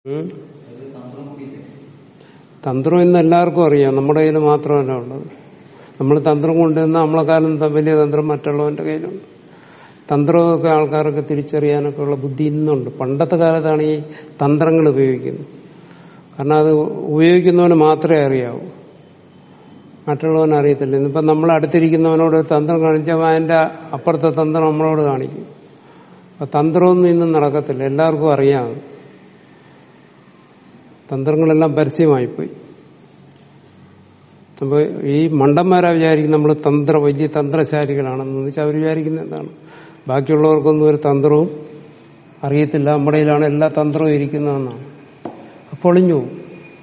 ഉം? തന്ത്രം ഇന്ന് എല്ലാവർക്കും അറിയാം നമ്മുടെ കയ്യിൽ മാത്രമല്ല ഉള്ളത് നമ്മൾ തന്ത്രം കൊണ്ടുവന്ന നമ്മളെ കാലം ത- വലിയ തന്ത്രം മറ്റുള്ളവന്റെ കയ്യിലുണ്ട് തന്ത്രമൊക്കെ ആൾക്കാർക്ക് തിരിച്ചറിയാനൊക്കെ ഉള്ള ബുദ്ധി ഇന്നുണ്ട് പണ്ടത്തെ കാലത്താണ് ഈ തന്ത്രങ്ങൾ ഉപയോഗിക്കുന്നത് കാരണം അത് ഉപയോഗിക്കുന്നവന് മാത്രമേ അറിയാവൂ മറ്റുള്ളവന് അറിയത്തില്ല ഇന്നിപ്പം നമ്മൾ അടുത്തിരിക്കുന്നവനോട് ഒരു തന്ത്രം കാണിച്ചാൽ അവൻ അതിന്റെ അപ്പുറത്തെ തന്ത്രം നമ്മളോട് കാണിക്കും അപ്പൊ തന്ത്രമൊന്നും ഇന്നും നടക്കത്തില്ല എല്ലാവർക്കും അറിയാം അത്. തന്ത്രങ്ങളെല്ലാം പരസ്യമായിപ്പോയി അപ്പൊ ഈ മണ്ടന്മാരാ വിചാരിക്കും നമ്മൾ തന്ത്ര വലിയ തന്ത്രശാലികളാണെന്ന് വെച്ചാൽ അവർ വിചാരിക്കുന്നത് എന്താണ് ബാക്കിയുള്ളവർക്കൊന്നും ഒരു തന്ത്രവും അറിയത്തില്ല നമ്മുടെ കയ്യിലാണ് എല്ലാ തന്ത്രവും ഇരിക്കുന്നതെന്നാണ് പൊളിഞ്ഞു പോകും.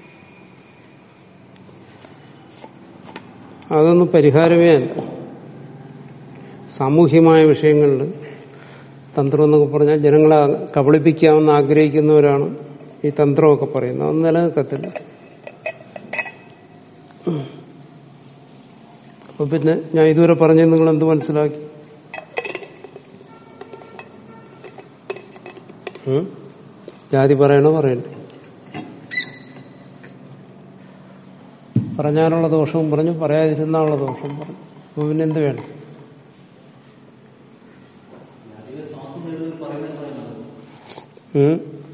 അതൊന്നും പരിഹാരമേ അല്ല സാമൂഹ്യമായ വിഷയങ്ങളിൽ തന്ത്രം എന്നൊക്കെ പറഞ്ഞാൽ ജനങ്ങളെ കബളിപ്പിക്കാമെന്ന് ആഗ്രഹിക്കുന്നവരാണ് ഈ തന്ത്രമൊക്കെ പറയുന്നത് അതൊന്നും നിലനിൽക്കത്തില്ല അപ്പൊ പിന്നെ ഞാൻ ഇതുവരെ പറഞ്ഞത് നിങ്ങൾ എന്ത് മനസ്സിലാക്കി ഉം? ജാതി പറയണോ പറയണ്ടേ പറഞ്ഞാലുള്ള ദോഷവും പറഞ്ഞു പറയാതിരുന്നുള്ള ദോഷവും പറഞ്ഞു അപ്പൊ പിന്നെ എന്ത് വേണം ഉം?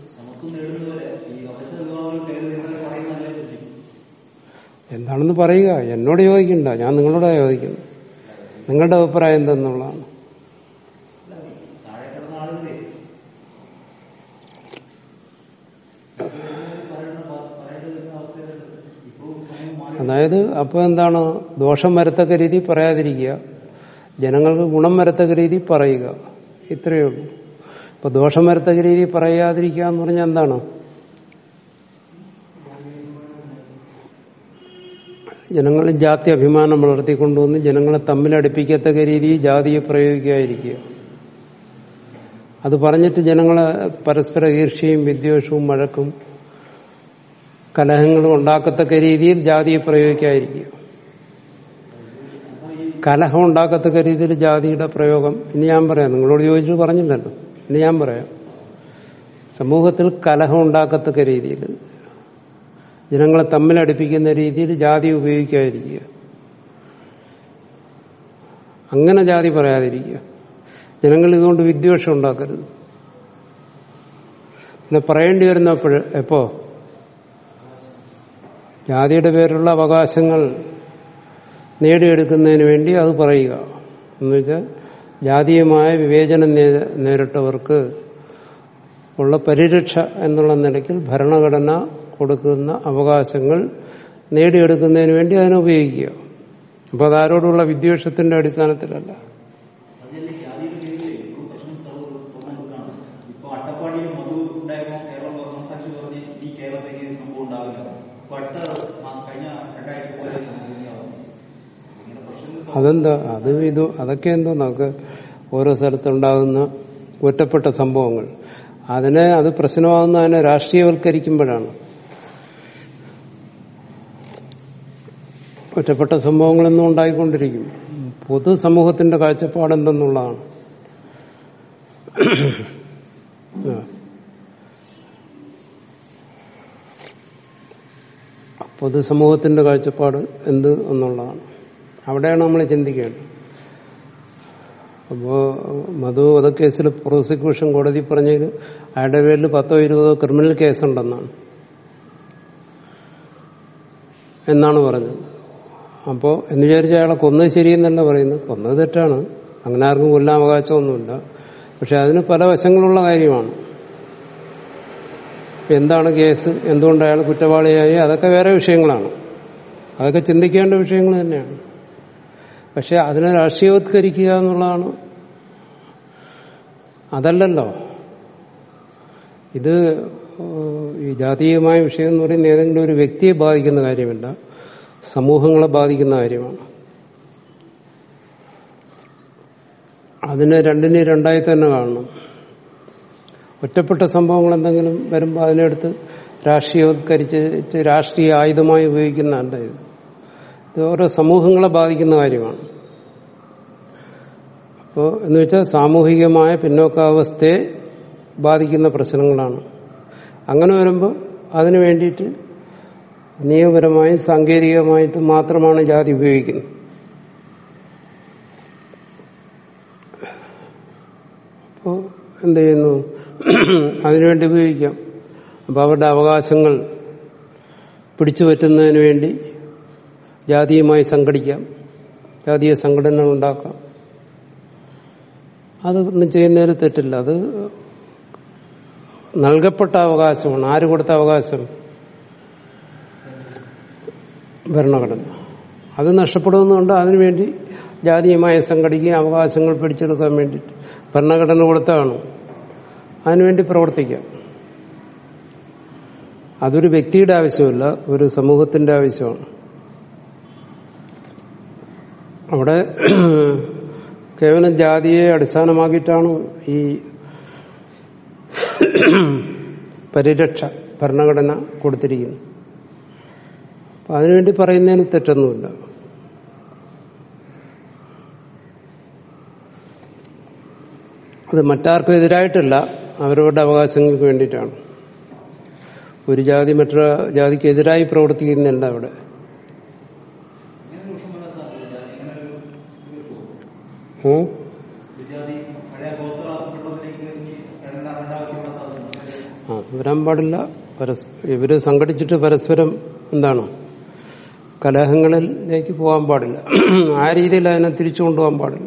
എന്താണെന്ന് പറയുക എന്നോട് ചോദിക്കണ്ട ഞാൻ നിങ്ങളോട് ചോദിക്കുന്നു നിങ്ങളുടെ അഭിപ്രായം എന്തെന്നുള്ളതാണ് അതായത് അപ്പൊ എന്താണ് ദോഷം വരത്തക്ക രീതി പറയാതിരിക്കുക ജനങ്ങൾക്ക് ഗുണം വരത്തക്ക രീതി പറയുക ഇത്രയേ ഉള്ളൂ ഇപ്പൊ ദോഷം വരത്തക്ക രീതി പറയാതിരിക്കുക എന്ന് പറഞ്ഞാൽ എന്താണ് ജനങ്ങളിൽ ജാതി അഭിമാനം വളർത്തിക്കൊണ്ടുവന്ന് ജനങ്ങളെ തമ്മിലടുപ്പിക്കത്തക്ക രീതിയിൽ ജാതിയെ പ്രയോഗിക്കാതിരിക്കുക അത് പറഞ്ഞിട്ട് ജനങ്ങളെ പരസ്പര ഈർഷ്യയും വിദ്വേഷവും വഴക്കും കലഹങ്ങളും ഉണ്ടാക്കത്തക്ക രീതിയിൽ ജാതിയെ പ്രയോഗിക്കാതിരിക്കുക കലഹം ഉണ്ടാക്കത്തക്ക രീതിയിൽ ജാതിയുടെ പ്രയോഗം ഇനി ഞാൻ പറയാം നിങ്ങളോട് ചോദിച്ചു പറഞ്ഞില്ലല്ലോ ഇനി ഞാൻ പറയാം സമൂഹത്തിൽ കലഹം ഉണ്ടാക്കത്തക്ക രീതിയിൽ ജനങ്ങളെ തമ്മിലടുപ്പിക്കുന്ന രീതിയിൽ ജാതി ഉപയോഗിക്കാതിരിക്കുക അങ്ങനെ ജാതി പറയാതിരിക്കുക ജനങ്ങൾ ഇതുകൊണ്ട് വിദ്വേഷം ഉണ്ടാക്കരുത് പിന്നെ പറയേണ്ടി വരുന്നപ്പോൾ എപ്പോ ജാതിയുടെ പേരിലുള്ള അവകാശങ്ങൾ നേടിയെടുക്കുന്നതിന് വേണ്ടി അത് പറയുക എന്നുവെച്ചാൽ ജാതീയമായ വിവേചനം നേ- നേരിട്ടവർക്ക് ഉള്ള പരിരക്ഷ എന്നുള്ള നിലയ്ക്ക് ഭരണഘടന കൊടുക്കുന്ന അവകാശങ്ങൾ നേടിയെടുക്കുന്നതിന് വേണ്ടി അതിനെ ഉപയോഗിക്കുക അപ്പോൾ അതാരോടുള്ള വിദ്വേഷത്തിന്റെ അടിസ്ഥാനത്തിലല്ല ഇപ്പൊ അട്ടപ്പാടിയിൽ മധു ഉണ്ടായപ്പോ കേരളം മനസാക്ഷി പറഞ്ഞ് ഈ കേരളത്തിൽ ഈ സംഭവം ഉണ്ടാവില്ല അപ്പൊ അടുത്ത മാസം കഴിഞ്ഞ രണ്ടാഴ്ച പോലെ ഇങ്ങനെ പ്രശ്നങ്ങൾ അതെന്താ അത് ഇത് അതൊക്കെ എന്തോ നമുക്ക് ഓരോ സ്ഥലത്തുണ്ടാകുന്ന ഒറ്റപ്പെട്ട സംഭവങ്ങൾ അതിനെ അത് പ്രശ്നമാകുന്ന അതിനെ രാഷ്ട്രീയവൽക്കരിക്കുമ്പോഴാണ് ഒറ്റപ്പെട്ട സംഭവങ്ങളൊന്നും ഉണ്ടായിക്കൊണ്ടിരിക്കും പൊതുസമൂഹത്തിന്റെ കാഴ്ചപ്പാട് എന്തെന്നുള്ളതാണ് ആ. പൊതുസമൂഹത്തിന്റെ കാഴ്ചപ്പാട് എന്ത് എന്നുള്ളതാണ് അവിടെയാണ് നമ്മൾ ചിന്തിക്കേണ്ടത് അപ്പോ മധു വധക്കേസിൽ പ്രോസിക്യൂഷൻ കോടതി പറഞ്ഞതിൽ അയാളുടെ പേരിൽ പത്തോ ഇരുപതോ ക്രിമിനൽ കേസുണ്ടെന്നാണ് എന്നാണ് പറഞ്ഞത് അപ്പോ എന്ന് വിചാരിച്ച അയാളെ കൊന്നത് ശരിയെന്നല്ല പറയുന്നത് കൊന്നത് തെറ്റാണ് അങ്ങനെ ആർക്കും കൊല്ലാൻ അവകാശമൊന്നുമില്ല പക്ഷെ അതിന് പല വശങ്ങളുള്ള കാര്യമാണ് എന്താണ് കേസ് എന്തുകൊണ്ട് അയാൾ കുറ്റവാളിയായി അതൊക്കെ വേറെ വിഷയങ്ങളാണ് അതൊക്കെ ചിന്തിക്കേണ്ട വിഷയങ്ങൾ തന്നെയാണ് പക്ഷെ അതിനെ രാഷ്ട്രീയവത്കരിക്കുക എന്നുള്ളതാണ് അതല്ലല്ലോ ഇത് ഏഹ്, ഈ ജാതീയമായ വിഷയം എന്ന് പറയുന്നത് ഏതെങ്കിലും ഒരു വ്യക്തിയെ ബാധിക്കുന്ന കാര്യമല്ല സമൂഹങ്ങളെ ബാധിക്കുന്ന കാര്യമാണ് അതിനെ രണ്ടിനെ രണ്ടായി തന്നെ കാണണം ഒറ്റപ്പെട്ട സംഭവങ്ങൾ എന്തെങ്കിലും വരുമ്പോൾ അതിനെടുത്ത് രാഷ്ട്രീയവത്കരിച്ചിട്ട് രാഷ്ട്രീയ ആയുധമായി ഉപയോഗിക്കുന്നതല്ല ഇത് ഇത് ഓരോ സമൂഹങ്ങളെ ബാധിക്കുന്ന കാര്യമാണ് അപ്പോൾ എന്ന് വെച്ചാൽ സാമൂഹികമായ പിന്നോക്കാവസ്ഥയെ ബാധിക്കുന്ന പ്രശ്നങ്ങളാണ് അങ്ങനെ വരുമ്പോൾ അതിനു വേണ്ടിയിട്ട് നിയമപരമായും സാങ്കേതികമായിട്ടും മാത്രമാണ് ജാതി ഉപയോഗിക്കുന്നത് അപ്പോൾ എന്ത് ചെയ്യുന്നു അതിനുവേണ്ടി ഉപയോഗിക്കാം അപ്പോൾ അവരുടെ അവകാശങ്ങൾ പിടിച്ചു പറ്റുന്നതിന് വേണ്ടി ജാതിയുമായി സംഘടിക്കാം ജാതീയ സംഘടനകൾ ഉണ്ടാക്കാം അതൊന്നും ചെയ്യുന്നതിന് തെറ്റില്ല അത് നൽകപ്പെട്ട അവകാശമാണ് ആര് കൊടുത്ത അവകാശം ഭരണഘടന അത് നഷ്ടപ്പെടുന്നുണ്ട് അതിനുവേണ്ടി ജാതീയമായി സംഘടിക്കുകയും അവകാശങ്ങൾ പിടിച്ചെടുക്കാൻ വേണ്ടിയിട്ട് ഭരണഘടന കൊടുത്താണ് അതിനുവേണ്ടി പ്രവർത്തിക്കാം അതൊരു വ്യക്തിയുടെ ആവശ്യമല്ല ഒരു സമൂഹത്തിന്റെ ആവശ്യമാണ് അവിടെ കേവലം ജാതിയെ അടിസ്ഥാനമാക്കിയിട്ടാണ് ഈ പരിരക്ഷ ഭരണഘടന കൊടുത്തിരിക്കുന്നത് അപ്പൊ അതിനുവേണ്ടി പറയുന്നതിന് തെറ്റൊന്നുമില്ല അത് മറ്റാർക്കും എതിരായിട്ടല്ല അവരവരുടെ അവകാശങ്ങൾക്ക് വേണ്ടിയിട്ടാണ് ഒരു ജാതി മറ്റൊരു ജാതിക്ക് എതിരായി പ്രവർത്തിക്കുന്നില്ല അവിടെ ഇങ്ങനെ ഒരു വിഷമം വരാൻ സാധ്യതയില്ല. ഇങ്ങനെ ഒരു ഇത് വരുമോ? ഉം. ഒരു ജാതി പഴയ ഗോത്രവാസപ്പെട്ടതിലേക്ക് ഇനി രണ്ടാം രണ്ടാമത്തെ ഇവിടെ സാധ്യത ആ വരാൻ പാടില്ല പരസ് ഇവര് സംഘടിച്ചിട്ട് പരസ്പരം എന്താണ് കലഹങ്ങളിലേക്ക് പോകാൻ പാടില്ല ആ രീതിയിൽ അതിനെ തിരിച്ചു കൊണ്ടുപോകാൻ പാടില്ല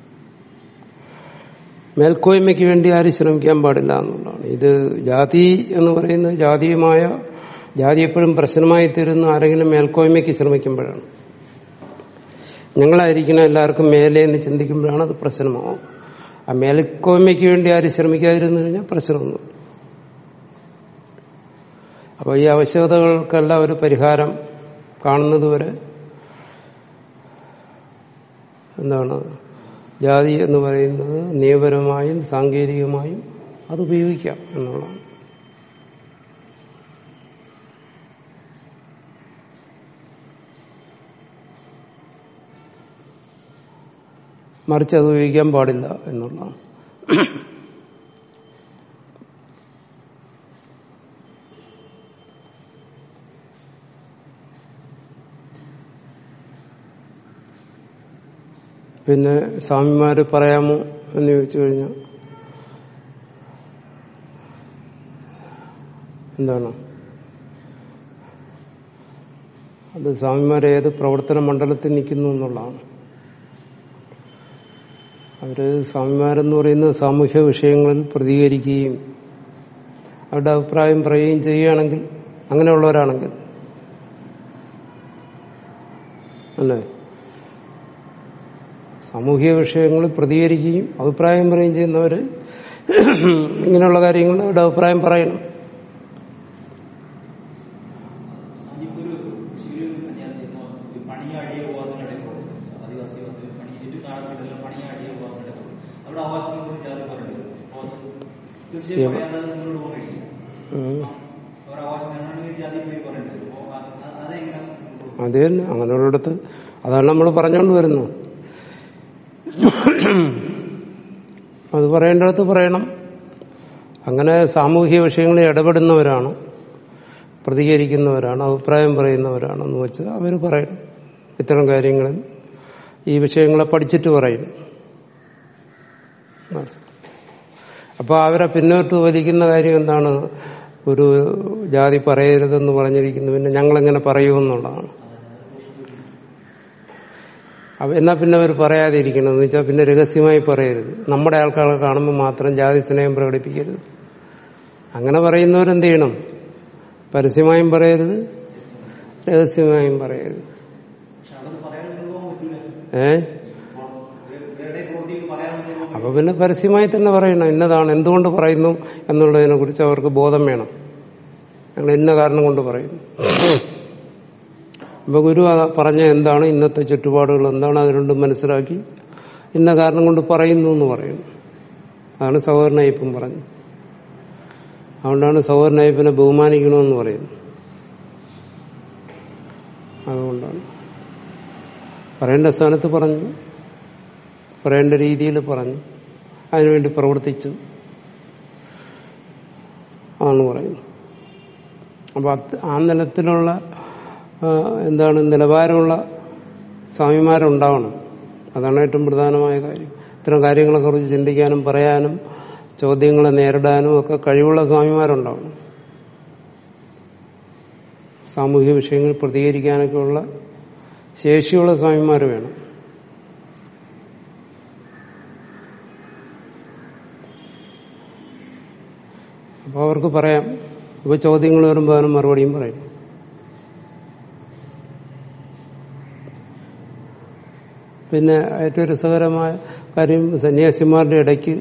മേൽക്കോയ്മയ്ക്ക് വേണ്ടി ആരും ശ്രമിക്കാൻ പാടില്ല എന്നുള്ളതാണ് ഇത് ജാതി എന്ന് പറയുന്നത് ജാതീയമായ ജാതി എപ്പോഴും പ്രശ്നമായി തീരുന്ന ആരെങ്കിലും മേൽക്കോയ്മയ്ക്ക് ശ്രമിക്കുമ്പോഴാണ് ഞങ്ങളായിരിക്കണം എല്ലാവർക്കും മേലെ എന്ന് ചിന്തിക്കുമ്പോഴാണ് അത് പ്രശ്നമാവും ആ മേൽക്കോയ്മയ്ക്ക് വേണ്ടി ആരും ശ്രമിക്കാതിരുന്നു കഴിഞ്ഞാൽ പ്രശ്നമൊന്നും അപ്പോൾ ഈ ആവശ്യകതകൾക്കെല്ലാം ഒരു പരിഹാരം കാണുന്നതുവരെ എന്താണ് ജാതി എന്ന് പറയുന്നത് നിയമപരമായും സാങ്കേതികമായും അത് ഉപയോഗിക്കാം എന്നുള്ളതാണ് മറിച്ച് അത് ഉപയോഗിക്കാൻ പാടില്ല എന്നുള്ളതാണ് പിന്നെ സ്വാമിമാര് പറയാമോ എന്ന് ചോദിച്ചു കഴിഞ്ഞാൽ എന്താണ് അത് സ്വാമിമാർ ഏത് പ്രവർത്തന മണ്ഡലത്തിൽ നിൽക്കുന്നു എന്നുള്ളതാണ് അവര് സ്വാമിമാരെന്ന് പറയുന്ന സാമൂഹ്യ വിഷയങ്ങളിൽ പ്രതികരിക്കുകയും അവരുടെ അഭിപ്രായം പറയുകയും ചെയ്യുകയാണെങ്കിൽ അങ്ങനെയുള്ളവരാണെങ്കിൽ അല്ലേ സാമൂഹിക വിഷയങ്ങളിൽ പ്രതികരിക്കുകയും അഭിപ്രായം പറയുകയും ചെയ്യുന്നവർ ഇങ്ങനെയുള്ള കാര്യങ്ങൾ അവരുടെ അഭിപ്രായം പറയണം ഒരു ശിവയൊരു സന്യാസി എന്ന് പറഞ്ഞു. ഈ പണിയാടിയെ പോകാറുടെ ആദിവാസി വന്ന് പണി ഏറ്റവും കാണപ്പെടുന്ന പണിയാടിയെ പോകാറുടെ അവിടെ ആവശ്യങ്ങൾ ഒരു ജാതി പറയുന്നത് അപ്പോൾ അത് തീർച്ചയായും പറയാതെ നിങ്ങളോട് പോകാൻ കഴിയില്ല ഉം. അവരുടെ ആവശ്യം എന്നാണെങ്കിൽ ജാതി പേര് പറയേണ്ടത് അപ്പോൾ അത് അതെങ്ങനെ അത് തന്നെ അങ്ങനെയുള്ളിടത്ത് അതാണ് നമ്മൾ പറഞ്ഞുകൊണ്ട് വരുന്നത് അത് പറയേണ്ടടുത്ത് പറയണം അങ്ങനെ സാമൂഹിക വിഷയങ്ങളിൽ ഇടപെടുന്നവരാണ് പ്രതികരിക്കുന്നവരാണ് അഭിപ്രായം പറയുന്നവരാണെന്ന് വെച്ചാൽ അവർ പറയണം ഇത്തരം കാര്യങ്ങളിൽ ഈ വിഷയങ്ങളെ പഠിച്ചിട്ട് പറയും അപ്പോൾ അവരെ പിന്നോട്ട് വലിക്കുന്ന കാര്യം എന്താണ് ഒരു ജാതി പറയരുതെന്ന് പറഞ്ഞിരിക്കുന്നു പിന്നെ ഞങ്ങളെങ്ങനെ പറയുമെന്നുള്ളതാണ് അപ്പൊ എന്നാ പിന്നെ അവർ പറയാതിരിക്കണം എന്ന് വെച്ചാൽ പിന്നെ രഹസ്യമായി പറയരുത് നമ്മുടെ ആൾക്കാരെ കാണുമ്പോൾ മാത്രം ജാതി സ്നേഹം പ്രകടിപ്പിക്കരുത് അങ്ങനെ പറയുന്നവരെന്ത് ചെയ്യണം പരസ്യമായും പറയരുത് രഹസ്യമായും പറയരുത് പക്ഷെ അതൊന്നും പറയാതെ പോകാൻ പറ്റില്ല ഏ വേറെ പ്രവൃത്തി പറയാതെ പോകാൻ അപ്പൊ പിന്നെ പരസ്യമായി തന്നെ പറയണം ഇന്നതാണ് എന്തുകൊണ്ട് പറയുന്നു എന്നുള്ളതിനെ കുറിച്ച് അവർക്ക് ബോധം വേണം ഞങ്ങൾ ഇന്ന കാരണം കൊണ്ട് പറയുന്നു അപ്പൊ ഗുരു ആ പറഞ്ഞ എന്താണ് ഇന്നത്തെ ചുറ്റുപാടുകൾ എന്താണ് അത് രണ്ടും മനസ്സിലാക്കി ഇന്ന കാരണം കൊണ്ട് പറയുന്നു എന്ന് പറയുന്നു അതാണ് സഹോദരനയ്യപ്പൻ പറഞ്ഞു അതുകൊണ്ടാണ് സഹോദരനയ്യപ്പനെ ബഹുമാനിക്കണമെന്ന് പറയുന്നത് അതുകൊണ്ടാണ് പറയേണ്ട സ്ഥാനത്ത് പറഞ്ഞു പറയേണ്ട രീതിയിൽ പറഞ്ഞു അതിനുവേണ്ടി പ്രവർത്തിച്ചു ആണ് പറയുന്നത് അപ്പൊ അത് ആ നിലത്തിലുള്ള ആ, എന്താണ് നിലവാരമുള്ള സ്വാമിമാരുണ്ടാവണം അതാണ് ഏറ്റവും പ്രധാനമായ കാര്യം ഇത്തരം കാര്യങ്ങളെ കുറിച്ച് ചിന്തിക്കാനും പറയാനും ചോദ്യങ്ങളെ നേരിടാനും ഒക്കെ കഴിവുള്ള സ്വാമിമാരുണ്ടാവണം സാമൂഹിക വിഷയങ്ങളിൽ പ്രതികരിക്കാനൊക്കെ ഉള്ള ശേഷിയുള്ള സ്വാമിമാർ വേണം അപ്പോൾ അവർക്ക് പറയാം ഇപ്പൊ ചോദ്യങ്ങൾ വരുമ്പോൾ അതിന് മറുപടിയും പറയും പിന്നെ ഏറ്റവും രസകരമായ കാര്യം സന്യാസിമാരുടെ ഇടയ്ക്ക്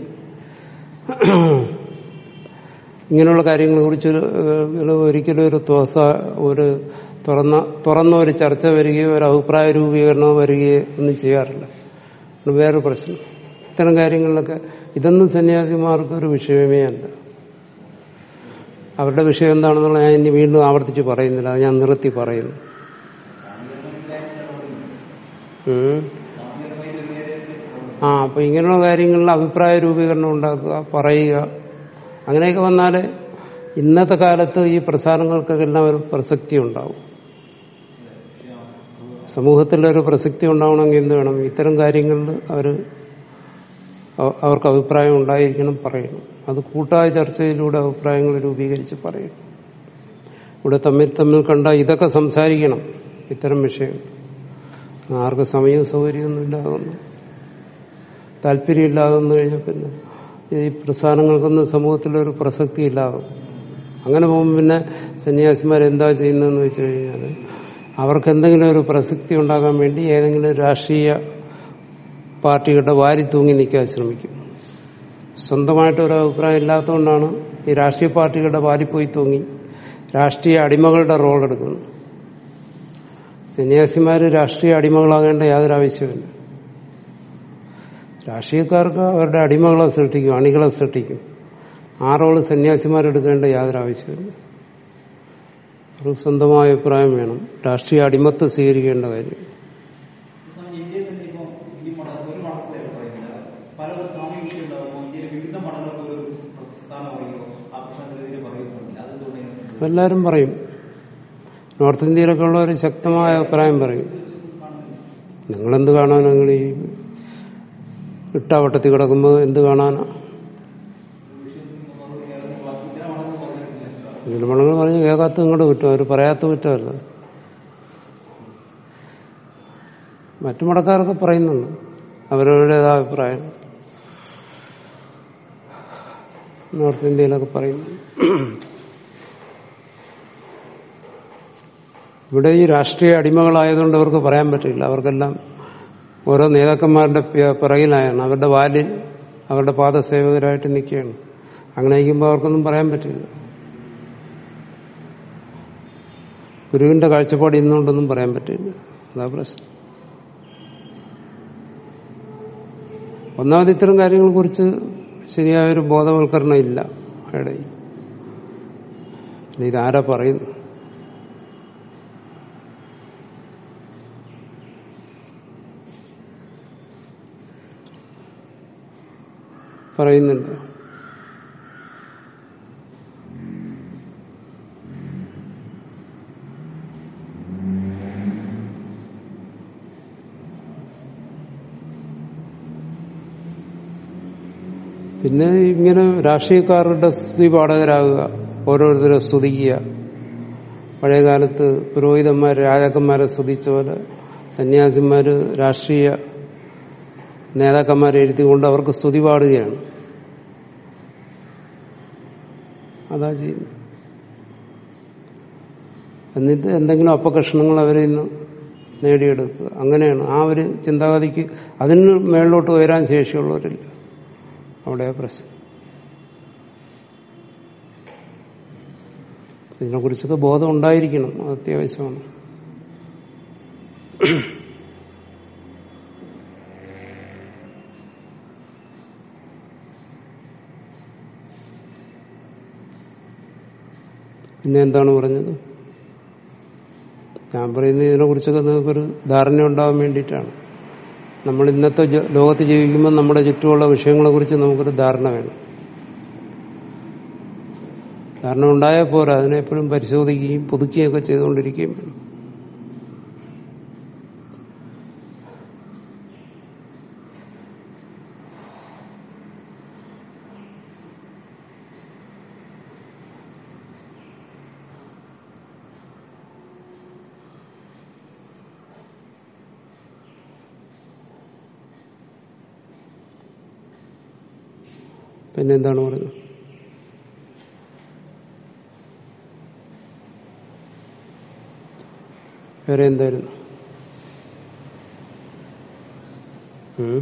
ഇങ്ങനെയുള്ള കാര്യങ്ങളെ കുറിച്ച് ഒരിക്കലും ഒരു തോസ ഒരു തുറന്ന തുറന്ന ഒരു ചർച്ച വരികയോ ഒരു അഭിപ്രായ രൂപീകരണമോ വരികയോ ഒന്നും ചെയ്യാറില്ല അത് വേറൊരു പ്രശ്നം ഇത്തരം കാര്യങ്ങളിലൊക്കെ ഇതൊന്നും സന്യാസിമാർക്ക് ഒരു വിഷയമേ അല്ല അവരുടെ വിഷയം എന്താണെന്നുള്ള ഞാൻ ഇനി വീണ്ടും ആവർത്തിച്ച് പറയുന്നില്ല അത് ഞാൻ നിർത്തി പറയുന്നു ഉം. ആ അപ്പൊ ഇങ്ങനെയുള്ള കാര്യങ്ങളിൽ അഭിപ്രായ രൂപീകരണം ഉണ്ടാക്കുക പറയുക അങ്ങനെയൊക്കെ വന്നാൽ ഇന്നത്തെ കാലത്ത് ഈ പ്രസാരങ്ങൾക്കെല്ലാം ഒരു പ്രസക്തി ഉണ്ടാവും സമൂഹത്തിലൊരു പ്രസക്തി ഉണ്ടാവണമെങ്കിൽ എന്ത് വേണം ഇത്തരം കാര്യങ്ങളിൽ അവർ അവർക്ക് അഭിപ്രായം ഉണ്ടായിരിക്കണം പറയണം അത് കൂട്ടായ ചർച്ചയിലൂടെ അഭിപ്രായങ്ങൾ രൂപീകരിച്ച് പറയണം ഇവിടെ തമ്മിൽ തമ്മിൽ കണ്ട ഇതൊക്കെ സംസാരിക്കണം ഇത്തരം വിഷയങ്ങൾ ആർക്ക് സമയവും സൗകര്യമൊന്നും ഇല്ലാതൊന്നും താല്പര്യമില്ലാതെ വന്നു കഴിഞ്ഞാൽ പിന്നെ ഈ പ്രസ്ഥാനങ്ങൾക്കൊന്നും സമൂഹത്തിലൊരു പ്രസക്തി ഇല്ലാതെ അങ്ങനെ പോകുമ്പോൾ പിന്നെ സന്യാസിമാർ എന്താ ചെയ്യുന്നതെന്ന് വെച്ച് കഴിഞ്ഞാൽ അവർക്ക് എന്തെങ്കിലും ഒരു പ്രസക്തി ഉണ്ടാകാൻ വേണ്ടി ഏതെങ്കിലും രാഷ്ട്രീയ പാർട്ടികളുടെ വാരി തൂങ്ങി നിൽക്കാൻ ശ്രമിക്കും സ്വന്തമായിട്ട് ഒരു അഭിപ്രായം ഇല്ലാത്തതുകൊണ്ടാണ് ഈ രാഷ്ട്രീയ പാർട്ടികളുടെ വാരിപ്പോയി തൂങ്ങി രാഷ്ട്രീയ അടിമകളുടെ റോൾ എടുക്കുന്നത് സന്യാസിമാര് രാഷ്ട്രീയ അടിമകളാകേണ്ട യാതൊരു ആവശ്യമില്ല രാഷ്ട്രീയക്കാർക്ക് അവരുടെ അടിമകളെ സൃഷ്ടിക്കും അണികളെ സൃഷ്ടിക്കും ആ റോള് സന്യാസിമാരെടുക്കേണ്ട യാതൊരു ആവശ്യമില്ല അവർക്ക് സ്വന്തമായ അഭിപ്രായം വേണം രാഷ്ട്രീയ അടിമത്ത് സ്വീകരിക്കേണ്ട കാര്യം സമയം ഇന്ത്യയിൽ തന്നെ ഇപ്പൊ ഈ മഠ ഒരു മഠത്തിലായിട്ട് പറയുന്നില്ല പല സ്വാമി വിഷയം ഉണ്ടാകുമ്പോൾ ഇന്ത്യയിലെ വിവിധ മഠങ്ങൾക്ക് ഒരു സ്ഥാനം പറയുമോ ആ പ്രശ്നത്തിനെതിരെ പറയുന്നുണ്ട് അതെന്തുകൊണ്ട് എല്ലാവരും പറയും നോർത്ത് ഇന്ത്യയിലൊക്കെ ഉള്ള ഒരു ശക്തമായ അഭിപ്രായം പറയും നിങ്ങളെന്ത് കാണാൻ നിങ്ങൾ ഈ ഇട്ടാവട്ടത്തിൽ കിടക്കുമ്പോൾ എന്ത് കാണാനാ ഇതിലുമണങ്ങൾ പറഞ്ഞ് കേൾക്കാത്ത ഇങ്ങോട്ട് കുറ്റം അവർ പറയാത്ത കുറ്റമല്ല മറ്റു മടക്കാരൊക്കെ പറയുന്നുണ്ട് അവരവരുടേതായ അഭിപ്രായം നോർത്ത് ഇന്ത്യയിലൊക്കെ പറയുന്നു ഇവിടെ ഈ രാഷ്ട്രീയ അടിമകളായതുകൊണ്ട് അവർക്ക് പറയാൻ പറ്റില്ല അവർക്കെല്ലാം ഓരോ നേതാക്കന്മാരുടെ പി- പിറകിലായാണ് അവരുടെ വാലിൽ അവരുടെ പാദസേവകരായിട്ട് നിൽക്കുകയാണ് അങ്ങനെ നിൽക്കുമ്പോൾ അവർക്കൊന്നും പറയാൻ പറ്റില്ല ഗുരുവിന്റെ കാഴ്ചപ്പാട് ഇന്നുകൊണ്ടൊന്നും പറയാൻ പറ്റില്ല അതാ പ്രശ്നം ഒന്നാമത് ഇത്തരം കാര്യങ്ങളെ കുറിച്ച് ശരിയായൊരു ബോധവൽക്കരണം ഇല്ല ഇടയിൽ ഇതാരാ പറയുന്നു പറയുന്നുണ്ട് പിന്നെ ഇങ്ങനെ രാഷ്ട്രീയക്കാരുടെ സ്തുതി പാഠകരാകുക ഓരോരുത്തരെ സ്തുതിക്കുക പഴയകാലത്ത് പുരോഹിതന്മാർ രാജാക്കന്മാരെ സ്തുതിച്ച പോലെ സന്യാസിമാര് രാഷ്ട്രീയ നേതാക്കന്മാരെ എഴുതിക്കൊണ്ട് അവർക്ക് സ്തുതി പാടുകയാണ് അതാ ചെയ്യുന്നത് എന്നിട്ട് എന്തെങ്കിലും അപകർഷണങ്ങൾ അവരിൽ നിന്ന് നേടിയെടുക്കുക അങ്ങനെയാണ് ആ ഒരു ചിന്താഗതിക്ക് അതിന് മേളിലോട്ട് ഉയരാൻ ശേഷിയുള്ളവരില്ല അവിടെ പ്രശ്നം ഇതിനെക്കുറിച്ചൊക്കെ ബോധം ഉണ്ടായിരിക്കണം അത് അത്യാവശ്യമാണ് പിന്നെ എന്താണ് പറഞ്ഞത് ഞാൻ പറയുന്നത് ഇതിനെക്കുറിച്ചൊക്കെ നിങ്ങൾക്കൊരു ധാരണ ഉണ്ടാവാൻ വേണ്ടിയിട്ടാണ് നമ്മൾ ഇന്നത്തെ ജ- ലോകത്ത് ജീവിക്കുമ്പോൾ നമ്മുടെ ചുറ്റുമുള്ള വിഷയങ്ങളെ കുറിച്ച് നമുക്കൊരു ധാരണ വേണം ധാരണ ഉണ്ടായാൽ പോരാ അതിനെ എപ്പോഴും പരിശോധിക്കുകയും പുതുക്കുകയൊക്കെ ചെയ്തുകൊണ്ടിരിക്കുകയും വേണം പിന്നെ എന്താണ് പറയുന്നത് വേറെ എന്തായിരുന്നു ഉം?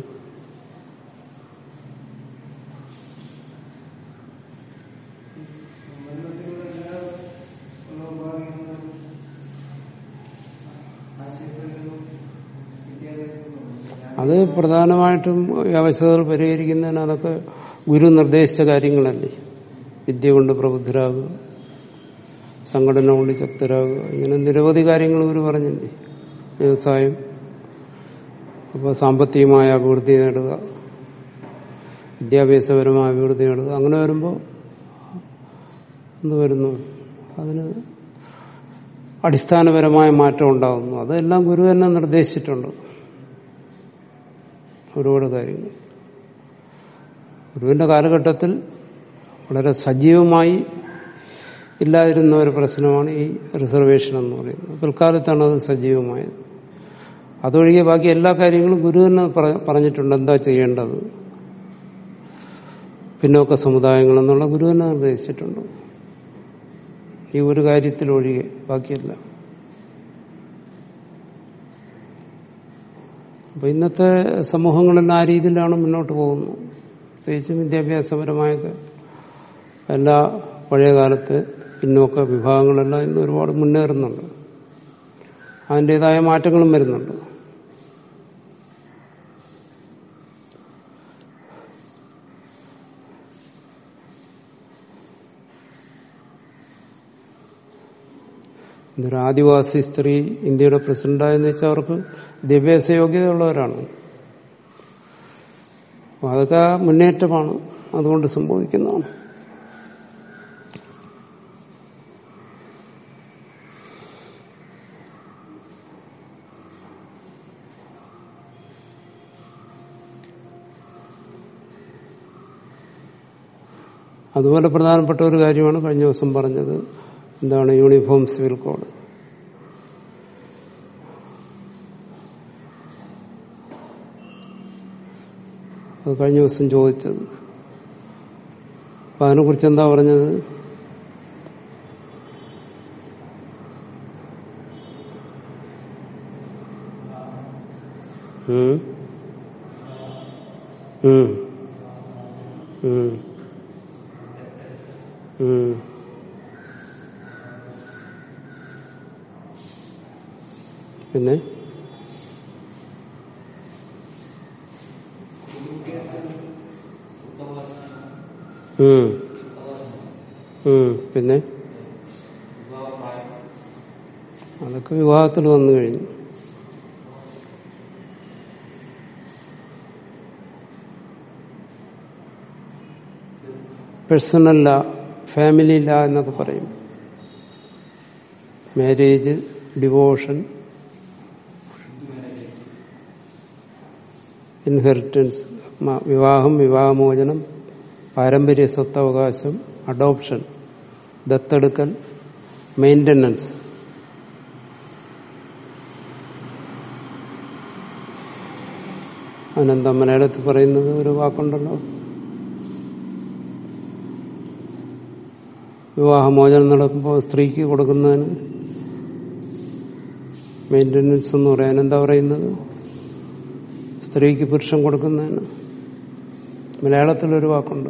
അത് പ്രധാനമായിട്ടും ഈ അവശതകൾ പരിഹരിക്കുന്നതിന് അതൊക്കെ ഗുരു നിർദ്ദേശിച്ച കാര്യങ്ങളല്ലേ വിദ്യ കൊണ്ട് പ്രബുദ്ധരാകുക സംഘടന കൊണ്ട് ശക്തരാകുക ഇങ്ങനെ നിരവധി കാര്യങ്ങൾ ഇവർ പറഞ്ഞില്ലേ വ്യവസായം അപ്പോൾ സാമ്പത്തികമായ അഭിവൃദ്ധി നേടുക വിദ്യാഭ്യാസപരമായ അഭിവൃദ്ധി നേടുക അങ്ങനെ വരുമ്പോൾ എന്ത് വരുന്നു അതിന് അടിസ്ഥാനപരമായ മാറ്റം ഉണ്ടാകുന്നു അതെല്ലാം ഗുരു തന്നെ നിർദ്ദേശിച്ചിട്ടുണ്ട് ഒരുപാട് കാര്യങ്ങൾ ഗുരുവിന്റെ കാലഘട്ടത്തിൽ വളരെ സജീവമായി ഇല്ലാതിരുന്ന ഒരു പ്രശ്നമാണ് ഈ റിസർവേഷൻ എന്ന് പറയുന്നത് പിൽക്കാലത്താണ് അത് സജീവമായത് അതൊഴികെ ബാക്കി എല്ലാ കാര്യങ്ങളും ഗുരു തന്നെ പറ- പറഞ്ഞിട്ടുണ്ട് എന്താ ചെയ്യേണ്ടത് പിന്നോക്ക സമുദായങ്ങൾ എന്നുള്ള ഗുരു തന്നെ നിർദ്ദേശിച്ചിട്ടുണ്ട് ഈ ഒരു കാര്യത്തിലൊഴികെ ബാക്കിയല്ല അപ്പൊ ഇന്നത്തെ സമൂഹങ്ങളെല്ലാം ആ രീതിയിലാണ് മുന്നോട്ട് പോകുന്നത് പ്രത്യേകിച്ചും വിദ്യാഭ്യാസപരമായൊക്കെ എല്ലാ പഴയകാലത്ത് പിന്നോക്ക വിഭാഗങ്ങളെല്ലാം ഇന്ന് ഒരുപാട് മുന്നേറുന്നുണ്ട് അതിൻ്റെതായ മാറ്റങ്ങളും വരുന്നുണ്ട് ഇതൊരു ആദിവാസി സ്ത്രീ ഇന്ത്യയുടെ പ്രസിഡന്റായെന്ന് വെച്ചാൽ അവർക്ക് വിദ്യാഭ്യാസ യോഗ്യതയുള്ളവരാണ് അപ്പൊ അതൊക്കെ മുന്നേറ്റമാണ് അതുകൊണ്ട് സംഭവിക്കുന്നതാണ് അതുപോലെ പ്രധാനപ്പെട്ട ഒരു കാര്യമാണ് കഴിഞ്ഞ ദിവസം പറഞ്ഞത് എന്താണ് യൂണിഫോം സിവിൽ കോഡ് അത് കഴിഞ്ഞ ദിവസം ചോദിച്ചത് അപ്പൊ അതിനെക്കുറിച്ച് എന്താ പറഞ്ഞത് ഉം. ഉം. ഉം. ഉം. പിന്നെ ഉം. ഉം. പിന്നെ അതൊക്കെ വിവാഹത്തിൽ വന്നു കഴിഞ്ഞു പേഴ്സണൽ ലാ ഫാമിലി ലാ എന്നൊക്കെ പറയും മാരേജ് ഡിവോഷൻ ഇൻഹെറിറ്റൻസ് മ- വിവാഹം വിവാഹമോചനം പാരമ്പര്യ സ്വത്തവകാശം അഡോപ്ഷൻ ദത്തെടുക്കൽ മെയിൻ്റനൻസ് അതിനെന്താ മലയാളത്തിൽ പറയുന്നത് ഒരു വാക്കുണ്ടല്ലോ വിവാഹമോചനം നടക്കുമ്പോൾ സ്ത്രീക്ക് കൊടുക്കുന്നതിന് മെയിൻ്റനൻസ് എന്ന് പറയാൻ എന്താ പറയുന്നത് സ്ത്രീക്ക് പുരുഷൻ കൊടുക്കുന്നതിന് മലയാളത്തിലൊരു വാക്കുണ്ട്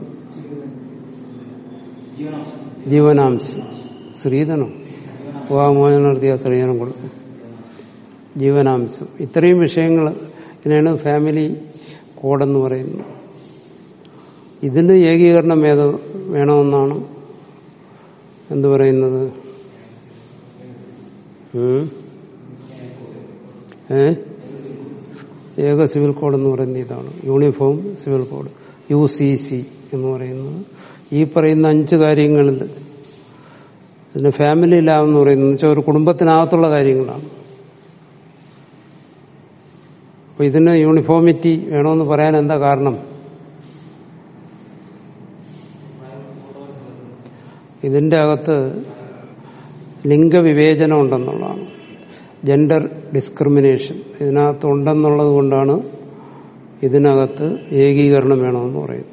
ജീവനാംശം സ്ത്രീധനം വിവാഹമോചനം നടത്തിയ സ്ത്രീധനം കൊടുക്കും ജീവനാംശം ഇത്രയും വിഷയങ്ങൾ ഇതിനാണ് ഫാമിലി കോഡെന്ന് പറയുന്നത് ഇതിന് ഏകീകരണം ഏത് വേണമെന്നാണ് എന്ത് പറയുന്നത് ഉം? ഏ ഏക സിവിൽ കോഡ് എന്ന് പറയുന്ന ഇതാണ് uniform civil code U C C എന്ന് പറയുന്നത് ഈ പറയുന്ന അഞ്ച് കാര്യങ്ങളിൽ പിന്നെ ഫാമിലി ലാ എന്ന് പറയുന്നത് വെച്ചാൽ ഒരു കുടുംബത്തിനകത്തുള്ള കാര്യങ്ങളാണ് അപ്പൊ ഇതിന് യൂണിഫോമിറ്റി വേണമെന്ന് പറയാൻ എന്താ കാരണം ഇതിന്റെ അകത്ത് ലിംഗവിവേചനം ഉണ്ടെന്നുള്ളതാണ് ജെൻഡർ ഡിസ്ക്രിമിനേഷൻ ഇതിനകത്ത് ഉണ്ടെന്നുള്ളത് കൊണ്ടാണ് ഇതിനകത്ത് ഏകീകരണം വേണമെന്ന് പറയുന്നത്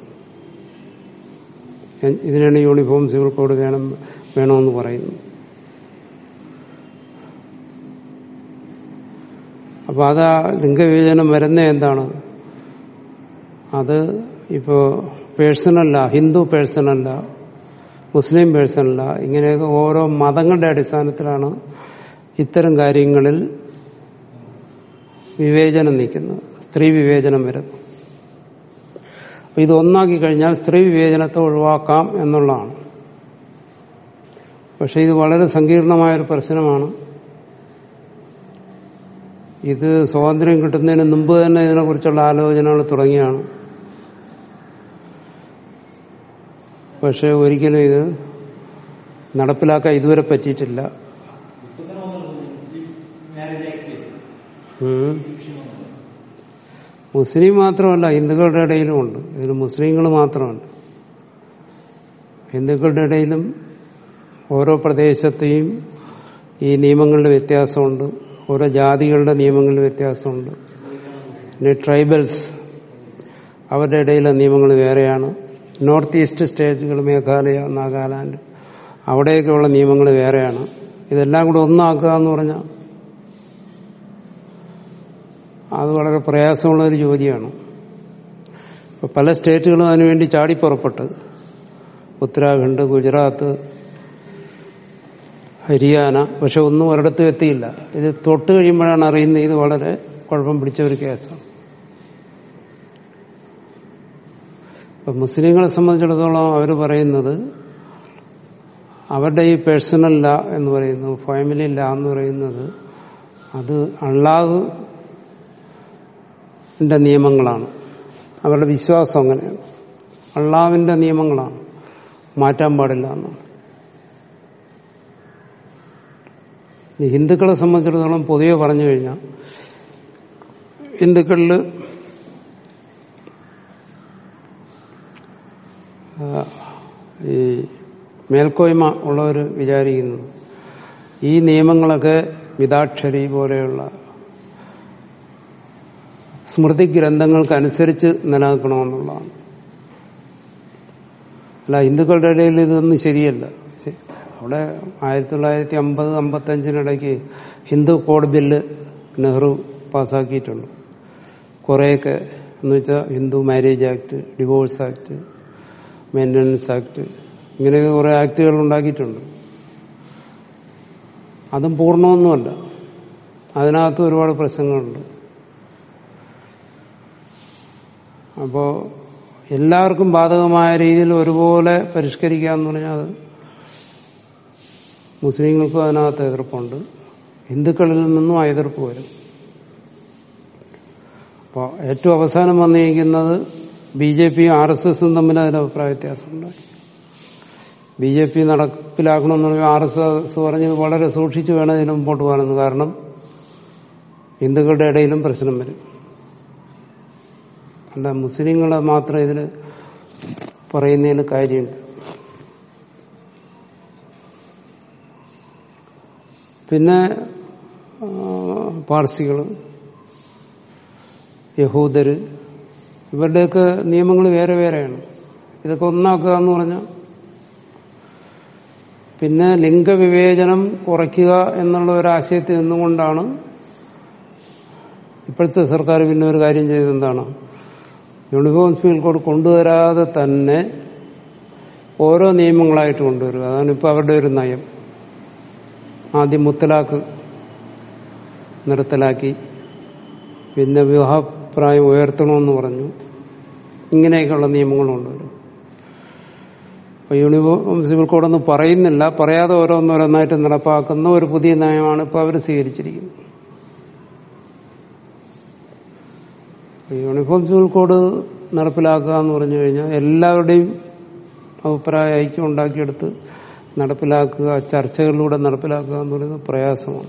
ഇതിനാണ് യൂണിഫോം സിവിൽ കോഡ് വേണം വേണമെന്ന് പറയുന്നത് അപ്പൊ അത് ആ ലിംഗവിവേചനം വരുന്ന എന്താണ് അത് ഇപ്പോ പേഴ്സണല്ല ഹിന്ദു പേഴ്സണല്ല മുസ്ലിം പേഴ്സണല്ല ഇങ്ങനെയൊക്കെ ഓരോ മതങ്ങളുടെ അടിസ്ഥാനത്തിലാണ് ഇത്തരം കാര്യങ്ങളിൽ വിവേചനം നിൽക്കുന്നത് സ്ത്രീ വിവേചനം വരുന്നു അപ്പൊ ഇത് ഒന്നാക്കി കഴിഞ്ഞാൽ സ്ത്രീ വിവേചനത്തെ ഒഴിവാക്കാം എന്നുള്ളതാണ് പക്ഷെ ഇത് വളരെ സങ്കീർണമായൊരു പ്രശ്നമാണ് ഇത് സ്വാതന്ത്ര്യം കിട്ടുന്നതിന് മുമ്പ് തന്നെ ഇതിനെക്കുറിച്ചുള്ള ആലോചനകൾ തുടങ്ങിയാണ് പക്ഷെ ഒരിക്കലും ഇത് നടപ്പിലാക്കാൻ ഇതുവരെ പറ്റിയിട്ടില്ല ഇപ്പൊ തന്നെ വന്നിട്ടുണ്ട് മുസ്ലിം മാരേജ് ആക്ടില് ഉം. ഈ വിഷയം വന്നത് മുസ്ലിം മാത്രമല്ല ഹിന്ദുക്കളുടെ ഇടയിലും ഉണ്ട് ഇതിൽ മുസ്ലിങ്ങൾ മാത്രമല്ല ഹിന്ദുക്കളുടെ ഇടയിലും ഓരോ പ്രദേശത്തെയും ഈ നിയമങ്ങളുടെ വ്യത്യാസമുണ്ട് ഓരോ ജാതികളുടെ നിയമങ്ങളിൽ വ്യത്യാസമുണ്ട് പിന്നെ ട്രൈബൽസ് അവരുടെ ഇടയിലെ നിയമങ്ങൾ വേറെയാണ് നോർത്ത് ഈസ്റ്റ് സ്റ്റേറ്റുകൾ മേഘാലയ നാഗാലാൻഡ് അവിടെയൊക്കെയുള്ള നിയമങ്ങൾ വേറെയാണ് ഇതെല്ലാം കൂടെ ഒന്നാക്കുക എന്ന് പറഞ്ഞാൽ അത് വളരെ പ്രയാസമുള്ള ഒരു ജോലിയാണ് ഇപ്പൊ പല സ്റ്റേറ്റുകളും അതിനുവേണ്ടി ചാടിപ്പുറപ്പെട്ട് ഉത്തരാഖണ്ഡ് ഗുജറാത്ത് ഹരിയാന പക്ഷെ ഒന്നും ഒരിടത്തും എത്തിയില്ല ഇത് തൊട്ട് കഴിയുമ്പോഴാണ് അറിയുന്നത് ഇത് വളരെ കുഴപ്പം പിടിച്ച ഒരു കേസാണ് ഇപ്പൊ മുസ്ലിങ്ങളെ സംബന്ധിച്ചിടത്തോളം അവർ പറയുന്നത് അവരുടെ ഈ പേഴ്സണൽ ലാ എന്ന് പറയുന്നത് ഫാമിലി ലാ എന്ന് പറയുന്നത് അത് അള്ളാഹു ന്റെ നിയമങ്ങളാണ് അവരുടെ വിശ്വാസം അങ്ങനെയാണ് അള്ളാവിന്റെ നിയമങ്ങളാണ് മാറ്റാൻ പാടില്ല എന്നാണ് ഈ ഹിന്ദുക്കളെ സംബന്ധിച്ചിടത്തോളം പൊതുവെ പറഞ്ഞു കഴിഞ്ഞാൽ ഹിന്ദുക്കളിൽ ഈ മേൽക്കോയ്മ ഉള്ളവർ വിചാരിക്കുന്നു ഈ നിയമങ്ങളൊക്കെ മിതാക്ഷരി പോലെയുള്ള സ്മൃതി ഗ്രന്ഥങ്ങൾക്കനുസരിച്ച് നിലനിൽക്കണമെന്നുള്ളതാണ് അല്ല ഹിന്ദുക്കളുടെ ഇടയിൽ ഇതൊന്നും ശരിയല്ല ശ- അവിടെ ആയിരത്തി തൊള്ളായിരത്തി അമ്പത് അമ്പത്തഞ്ചിനിടയ്ക്ക് ഹിന്ദു കോഡ് ബില്ല് നെഹ്റു പാസ്സാക്കിയിട്ടുണ്ട് കുറേയൊക്കെ എന്ന് വെച്ചാൽ Hindu marriage act divorce act maintenance act ഇങ്ങനെയൊക്കെ കുറേ ആക്ടുകൾ ഉണ്ടാക്കിയിട്ടുണ്ട് അതും പൂർണ്ണമൊന്നുമല്ല അതിനകത്ത് ഒരുപാട് പ്രശ്നങ്ങളുണ്ട് അപ്പോ എല്ലാവർക്കും ബാധകമായ രീതിയിൽ ഒരുപോലെ പരിഷ്കരിക്കുക എന്ന് പറഞ്ഞാൽ അത് മുസ്ലിങ്ങൾക്കും അതിനകത്ത് എതിർപ്പുണ്ട് ഹിന്ദുക്കളിൽ നിന്നും ആ എതിർപ്പ് വരും അപ്പോൾ ഏറ്റവും അവസാനം വന്നിരിക്കുന്നത് ബി ജെ പിയും ആർ എസ് എസും തമ്മിൽ അതിന് അഭിപ്രായ വ്യത്യാസമുണ്ടായി ബി ജെ പി നടപ്പിലാക്കണമെന്ന് പറഞ്ഞാൽ ആർ എസ് എസ് പറഞ്ഞത് വളരെ സൂക്ഷിച്ചു വേണം ഇതിന് മുമ്പോട്ട് പോകാനെന്ന് കാരണം ഹിന്ദുക്കളുടെ ഇടയിലും പ്രശ്നം വരും അല്ല മുസ്ലിങ്ങളെ മാത്രം ഇതിൽ പറയുന്നതിന് കാര്യമുണ്ട് പിന്നെ ആ, പാർസികൾ യഹൂദര് ഇവരുടെയൊക്കെ നിയമങ്ങൾ വേറെ വേറെയാണ് ഇതൊക്കെ ഒന്നാക്കുക എന്ന് പറഞ്ഞാൽ പിന്നെ ലിംഗവിവേചനം കുറയ്ക്കുക എന്നുള്ള ഒരു ആശയത്തിൽ നിന്നുകൊണ്ടാണ് ഇപ്പോഴത്തെ സർക്കാർ പിന്നെ ഒരു കാര്യം ചെയ്തത് എന്താണ് യൂണിഫോം സിവിൽ കോഡ് കൊണ്ടുവരാതെ തന്നെ ഓരോ നിയമങ്ങളായിട്ട് കൊണ്ടുവരിക അതാണ് ഇപ്പോൾ അവരുടെ ഒരു നയം ആദ്യം മുത്തലാക്ക് നിർത്തലാക്കി പിന്നെ വിവാഹപ്രായം ഉയർത്തണമെന്ന് പറഞ്ഞു ഇങ്ങനെയൊക്കെയുള്ള നിയമങ്ങൾ കൊണ്ടുവരും അപ്പൊ യൂണിഫോം സിവിൽ കോഡൊന്നും പറയുന്നില്ല പറയാതെ ഓരോന്നോരോന്നായിട്ട് നടപ്പാക്കുന്ന ഒരു പുതിയ നയമാണ് ഇപ്പോൾ അവർ സ്വീകരിച്ചിരിക്കുന്നത് യൂണിഫോം സിവിൽ കോഡ് നടപ്പിലാക്കുക എന്ന് പറഞ്ഞു കഴിഞ്ഞാൽ എല്ലാവരുടെയും അഭിപ്രായ ഐക്യം ഉണ്ടാക്കിയെടുത്ത് നടപ്പിലാക്കുക ചർച്ചകളിലൂടെ നടപ്പിലാക്കുക എന്ന് പറയുന്നത് പ്രയാസമാണ്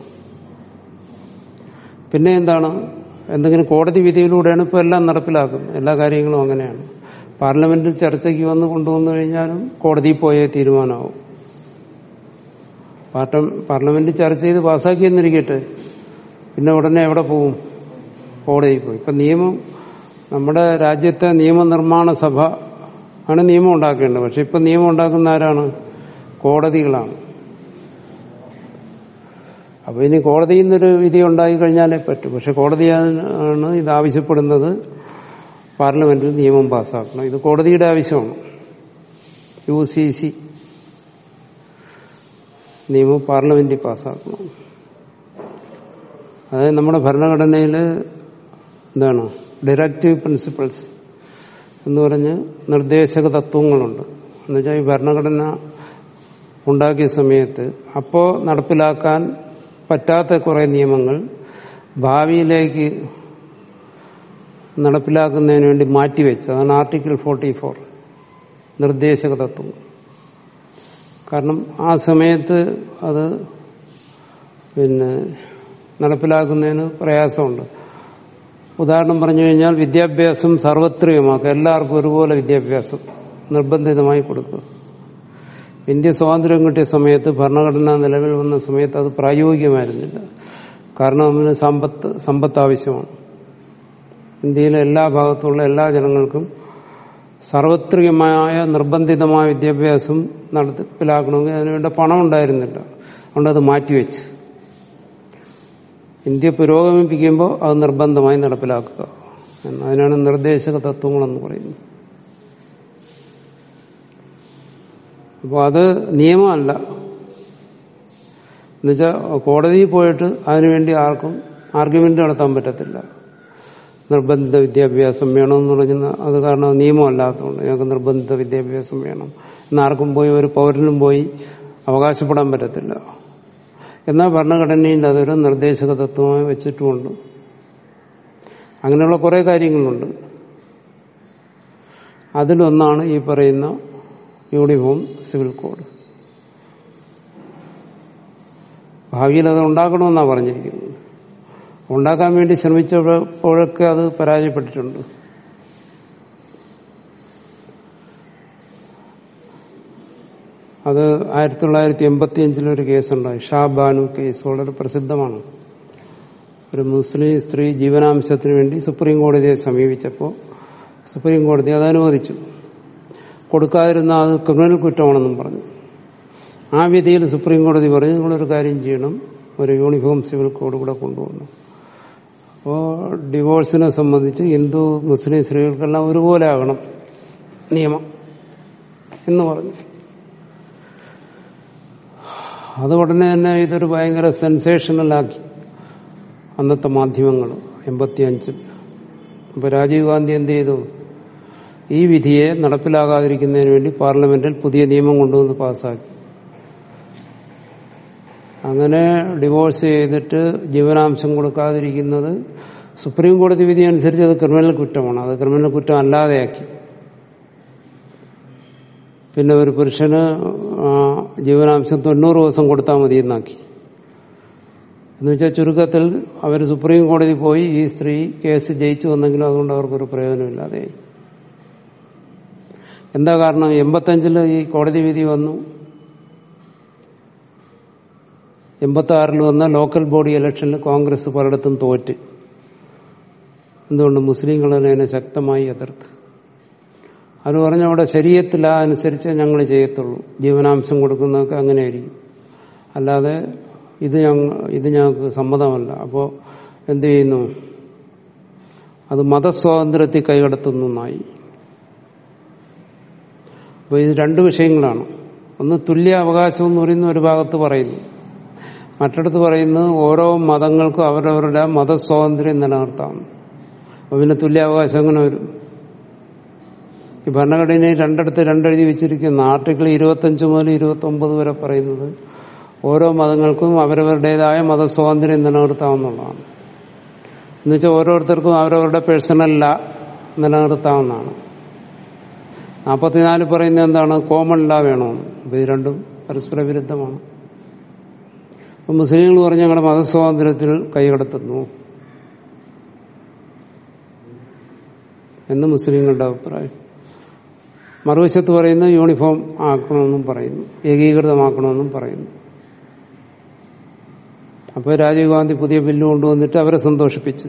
പിന്നെ എന്താണ് എന്തെങ്കിലും കോടതി വിധിയിലൂടെയാണ് ഇപ്പോൾ എല്ലാം നടപ്പിലാക്കുന്നത് എല്ലാ കാര്യങ്ങളും അങ്ങനെയാണ് പാർലമെന്റിൽ ചർച്ചയ്ക്ക് വന്ന് കൊണ്ടുവന്നു കഴിഞ്ഞാലും കോടതിയിൽ പോയേ തീരുമാനമാവും പാർലമെന്റ് ചർച്ച ചെയ്ത് പാസ്സാക്കിയെന്നിരിക്കട്ടെ പിന്നെ ഉടനെ എവിടെ പോവും കോടതിയിൽ പോയി ഇപ്പൊ നിയമം നമ്മുടെ രാജ്യത്തെ നിയമനിർമ്മാണ സഭ ആണ് നിയമം ഉണ്ടാക്കേണ്ടത് പക്ഷെ ഇപ്പൊ നിയമം ഉണ്ടാക്കുന്ന ആരാണ് കോടതികളാണ് അപ്പൊ ഇനി കോടതിയിൽ നിന്നൊരു വിധി ഉണ്ടായി കഴിഞ്ഞാലേ പറ്റൂ പക്ഷെ കോടതിയാണ് ഇത് ആവശ്യപ്പെടുന്നത് പാർലമെന്റിൽ നിയമം പാസ്സാക്കണം ഇത് കോടതിയുടെ ആവശ്യമാണ് യു സി സി നിയമം പാർലമെന്റിൽ പാസ്സാക്കണം അതായത് നമ്മുടെ ഭരണഘടനയിൽ എന്താണ് ഡയറക്റ്റീവ് പ്രിൻസിപ്പിൾസ് എന്ന് പറഞ്ഞ് നിർദ്ദേശക തത്വങ്ങളുണ്ട് എന്നുവെച്ചാൽ ഈ ഭരണഘടന ഉണ്ടാക്കിയ സമയത്ത് അപ്പോൾ നടപ്പിലാക്കാൻ പറ്റാത്ത കുറെ നിയമങ്ങൾ ഭാവിയിലേക്ക് നടപ്പിലാക്കുന്നതിന് വേണ്ടി മാറ്റിവെച്ചു അതാണ് ആർട്ടിക്കിൾ ഫോർട്ടി ഫോർ നിർദ്ദേശക തത്വം കാരണം ആ സമയത്ത് അത് പിന്നെ നടപ്പിലാക്കുന്നതിന് പ്രയാസമുണ്ട് ഉദാഹരണം പറഞ്ഞു കഴിഞ്ഞാൽ വിദ്യാഭ്യാസം സാർവത്രികമാക്കുക എല്ലാവർക്കും ഒരുപോലെ വിദ്യാഭ്യാസം നിർബന്ധിതമായി കൊടുക്കുക ഇന്ത്യ സ്വാതന്ത്ര്യം കിട്ടിയ സമയത്ത് ഭരണഘടന നിലവിൽ വന്ന സമയത്ത് അത് പ്രായോഗികമായിരുന്നില്ല കാരണം അതിന് സമ്പത്ത് സമ്പത്ത് ആവശ്യമാണ് ഇന്ത്യയിലെ എല്ലാ ഭാഗത്തുള്ള എല്ലാ ജനങ്ങൾക്കും സാർവത്രികമായ നിർബന്ധിതമായ വിദ്യാഭ്യാസം നടപ്പിലാക്കണമെങ്കിൽ അതിനുവേണ്ട പണം ഉണ്ടായിരുന്നില്ല അതുകൊണ്ട് അത് മാറ്റിവെച്ച് ഇന്ത്യ പുരോഗമിപ്പിക്കുമ്പോൾ അത് നിർബന്ധമായി നടപ്പിലാക്കുക അതിനാണ് നിർദ്ദേശക തത്വങ്ങളെന്ന് പറയുന്നത് അപ്പോൾ അത് നിയമമല്ല എന്നുവെച്ചാൽ കോടതിയിൽ പോയിട്ട് അതിനുവേണ്ടി ആർക്കും ആർഗ്യുമെന്റ് നടത്താൻ പറ്റത്തില്ല നിർബന്ധിത വിദ്യാഭ്യാസം വേണമെന്ന് പറഞ്ഞാൽ അത് കാരണം നിയമമല്ലാത്തതുകൊണ്ട് ഞങ്ങൾക്ക് നിർബന്ധിത വിദ്യാഭ്യാസം വേണം എന്നാർക്കും പോയി ഒരു പൗരനും പോയി അവകാശപ്പെടാൻ പറ്റത്തില്ല എന്നാൽ ഭരണഘടനയിൽ അതൊരു നിർദ്ദേശക തത്വമായി വെച്ചിട്ടുമുണ്ട് അങ്ങനെയുള്ള കുറേ കാര്യങ്ങളുണ്ട് അതിലൊന്നാണ് ഈ പറയുന്ന യൂണിഫോം സിവിൽ കോഡ് ഭാവിയിൽ അത് ഉണ്ടാക്കണമെന്നാണ് പറഞ്ഞിരിക്കുന്നത് ഉണ്ടാക്കാൻ വേണ്ടി ശ്രമിച്ചപ്പോഴൊക്കെ അത് പരാജയപ്പെട്ടിട്ടുണ്ട് അത് ആയിരത്തി തൊള്ളായിരത്തി എൺപത്തി അഞ്ചിലൊരു കേസുണ്ടായി ഷാ ബാനു കേസ് വളരെ പ്രസിദ്ധമാണ് ഒരു മുസ്ലിം സ്ത്രീ ജീവനാംശത്തിന് വേണ്ടി സുപ്രീം കോടതിയെ സമീപിച്ചപ്പോൾ സുപ്രീം കോടതി അത് അനുവദിച്ചു കൊടുക്കാതിരുന്ന അത് ക്രിമിനൽ കുറ്റമാണെന്നും പറഞ്ഞു ആ വിധിയിൽ സുപ്രീം കോടതി പറഞ്ഞു നിങ്ങളൊരു കാര്യം ചെയ്യണം ഒരു യൂണിഫോം സിവിൽ കോഡ് കൂടെ കൊണ്ടുവന്നു അപ്പോൾ ഡിവോഴ്സിനെ സംബന്ധിച്ച് ഹിന്ദു മുസ്ലിം സ്ത്രീകൾക്കെല്ലാം ഒരുപോലെ ആകണം നിയമം എന്ന് പറഞ്ഞു അത് ഉടനെ തന്നെ ഇതൊരു ഭയങ്കര സെൻസേഷണലാക്കി അന്നത്തെ മാധ്യമങ്ങൾ എൺപത്തി അഞ്ചിൽ അപ്പൊ രാജീവ് ഗാന്ധി എന്ത് ചെയ്തു ഈ വിധിയെ നടപ്പിലാകാതിരിക്കുന്നതിന് വേണ്ടി പാർലമെന്റിൽ പുതിയ നിയമം കൊണ്ടുവന്ന് പാസ്സാക്കി അങ്ങനെ ഡിവോഴ്സ് ചെയ്തിട്ട് ജീവനാംശം കൊടുക്കാതിരിക്കുന്നത് സുപ്രീം കോടതി വിധി അനുസരിച്ച് അത് ക്രിമിനൽ കുറ്റമാണ് അത് ക്രിമിനൽ കുറ്റം അല്ലാതെയാക്കി പിന്നെ ഒരു പുരുഷന് ജീവനാംശം തൊണ്ണൂറ് ദിവസം കൊടുത്താൽ മതി എന്നാക്കി എന്ന് വെച്ചാൽ ചുരുക്കത്തിൽ അവർ സുപ്രീം കോടതി പോയി ഈ സ്ത്രീ കേസ് ജയിച്ചു വന്നെങ്കിലും അതുകൊണ്ട് അവർക്കൊരു പ്രയോജനമില്ലാതെ എന്താ കാരണം എൺപത്തഞ്ചില് ഈ കോടതി വിധി വന്നു എൺപത്തി ആറിൽ വന്ന ലോക്കൽ ബോഡി ഇലക്ഷനിൽ കോൺഗ്രസ് പലയിടത്തും തോറ്റ് എന്തുകൊണ്ട് മുസ്ലിങ്ങൾ അതിനെ ശക്തമായി എതിർത്ത് അവർ പറഞ്ഞു അവിടെ ശരീരത്തിൽ അനുസരിച്ച് ഞങ്ങൾ ചെയ്യത്തുള്ളൂ ജീവനാംശം കൊടുക്കുന്നതൊക്കെ അങ്ങനെയായിരിക്കും അല്ലാതെ ഇത് ഞങ്ങ ഇത് ഞങ്ങൾക്ക് സമ്മതമല്ല അപ്പോൾ എന്ത് ചെയ്യുന്നു അത് മതസ്വാതന്ത്ര്യത്തിൽ കൈകടത്തുന്നതായി അപ്പോൾ ഇത് രണ്ട് വിഷയങ്ങളാണ് ഒന്ന് തുല്യ അവകാശം എന്ന് പറയുന്ന ഒരു ഭാഗത്ത് പറയുന്നു മറ്റിടത്ത് പറയുന്നത് ഓരോ മതങ്ങൾക്കും അവരവരുടെ മതസ്വാതന്ത്ര്യം നിലനിർത്താം അപ്പൊ പിന്നെ തുല്യാവകാശം അങ്ങനെ വരും ഈ ഭരണഘടനയിൽ രണ്ടിടത്ത് രണ്ടെഴുതി വെച്ചിരിക്കുന്ന ആർട്ടിക്കിൾ ഇരുപത്തഞ്ച് മുതൽ ഇരുപത്തി ഒമ്പത് വരെ പറയുന്നത് ഓരോ മതങ്ങൾക്കും അവരവരുടേതായ മതസ്വാതന്ത്ര്യം നിലനിർത്താവുന്നതാണ് എന്നുവെച്ചാൽ ഓരോരുത്തർക്കും അവരവരുടെ പേഴ്സണൽ ലാ നിലനിർത്താവുന്നതാണ് നാൽപ്പത്തിനാല് പറയുന്നത് എന്താണ് കോമൺ ലാ വേണമെന്ന് അപ്പൊ ഇത് രണ്ടും പരസ്പര വിരുദ്ധമാണ് അപ്പൊ മുസ്ലിങ്ങൾ പറഞ്ഞ ഞങ്ങളുടെ മതസ്വാതന്ത്ര്യത്തിൽ കൈകടത്തുന്നു എന്ന് മുസ്ലിങ്ങളുടെ അഭിപ്രായം മറുവശത്ത് പറയുന്ന യൂണിഫോം ആക്കണമെന്നും പറയുന്നു ഏകീകൃതമാക്കണമെന്നും പറയുന്നു അപ്പോൾ രാജീവ് ഗാന്ധി പുതിയ ബില്ല് കൊണ്ടുവന്നിട്ട് അവരെ സന്തോഷിപ്പിച്ചു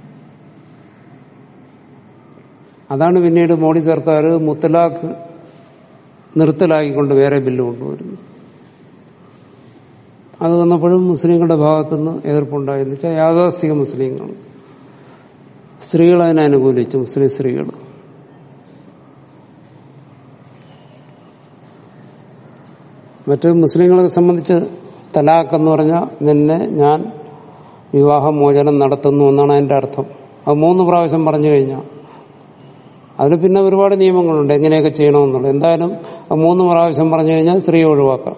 അതാണ് പിന്നീട് മോഡി സർക്കാർ മുത്തലാഖ് നിർത്തലാക്കിക്കൊണ്ട് വേറെ ബില്ല് കൊണ്ടുവരുന്നു അത് വന്നപ്പോഴും മുസ്ലിങ്ങളുടെ ഭാഗത്തുനിന്ന് എതിർപ്പുണ്ടായെന്ന് വെച്ചാൽ യാഥാസ്ഥിക മുസ്ലിങ്ങൾ സ്ത്രീകൾ അതിനെ അനുകൂലിച്ചു മുസ്ലിം സ്ത്രീകൾ മറ്റ് മുസ്ലിങ്ങളെ സംബന്ധിച്ച് തലാഖ് എന്ന് പറഞ്ഞാൽ നിന്നെ ഞാൻ വിവാഹമോചനം നടത്തുന്നു എന്നാണ് അതിന്റെ അർത്ഥം അത് മൂന്ന് പ്രാവശ്യം പറഞ്ഞു കഴിഞ്ഞാൽ അതിന് പിന്നെ ഒരുപാട് നിയമങ്ങളുണ്ട് എങ്ങനെയൊക്കെ ചെയ്യണമെന്നുള്ളത് എന്തായാലും അത് മൂന്ന് പ്രാവശ്യം പറഞ്ഞു കഴിഞ്ഞാൽ സ്ത്രീ ഒഴിവാക്കാം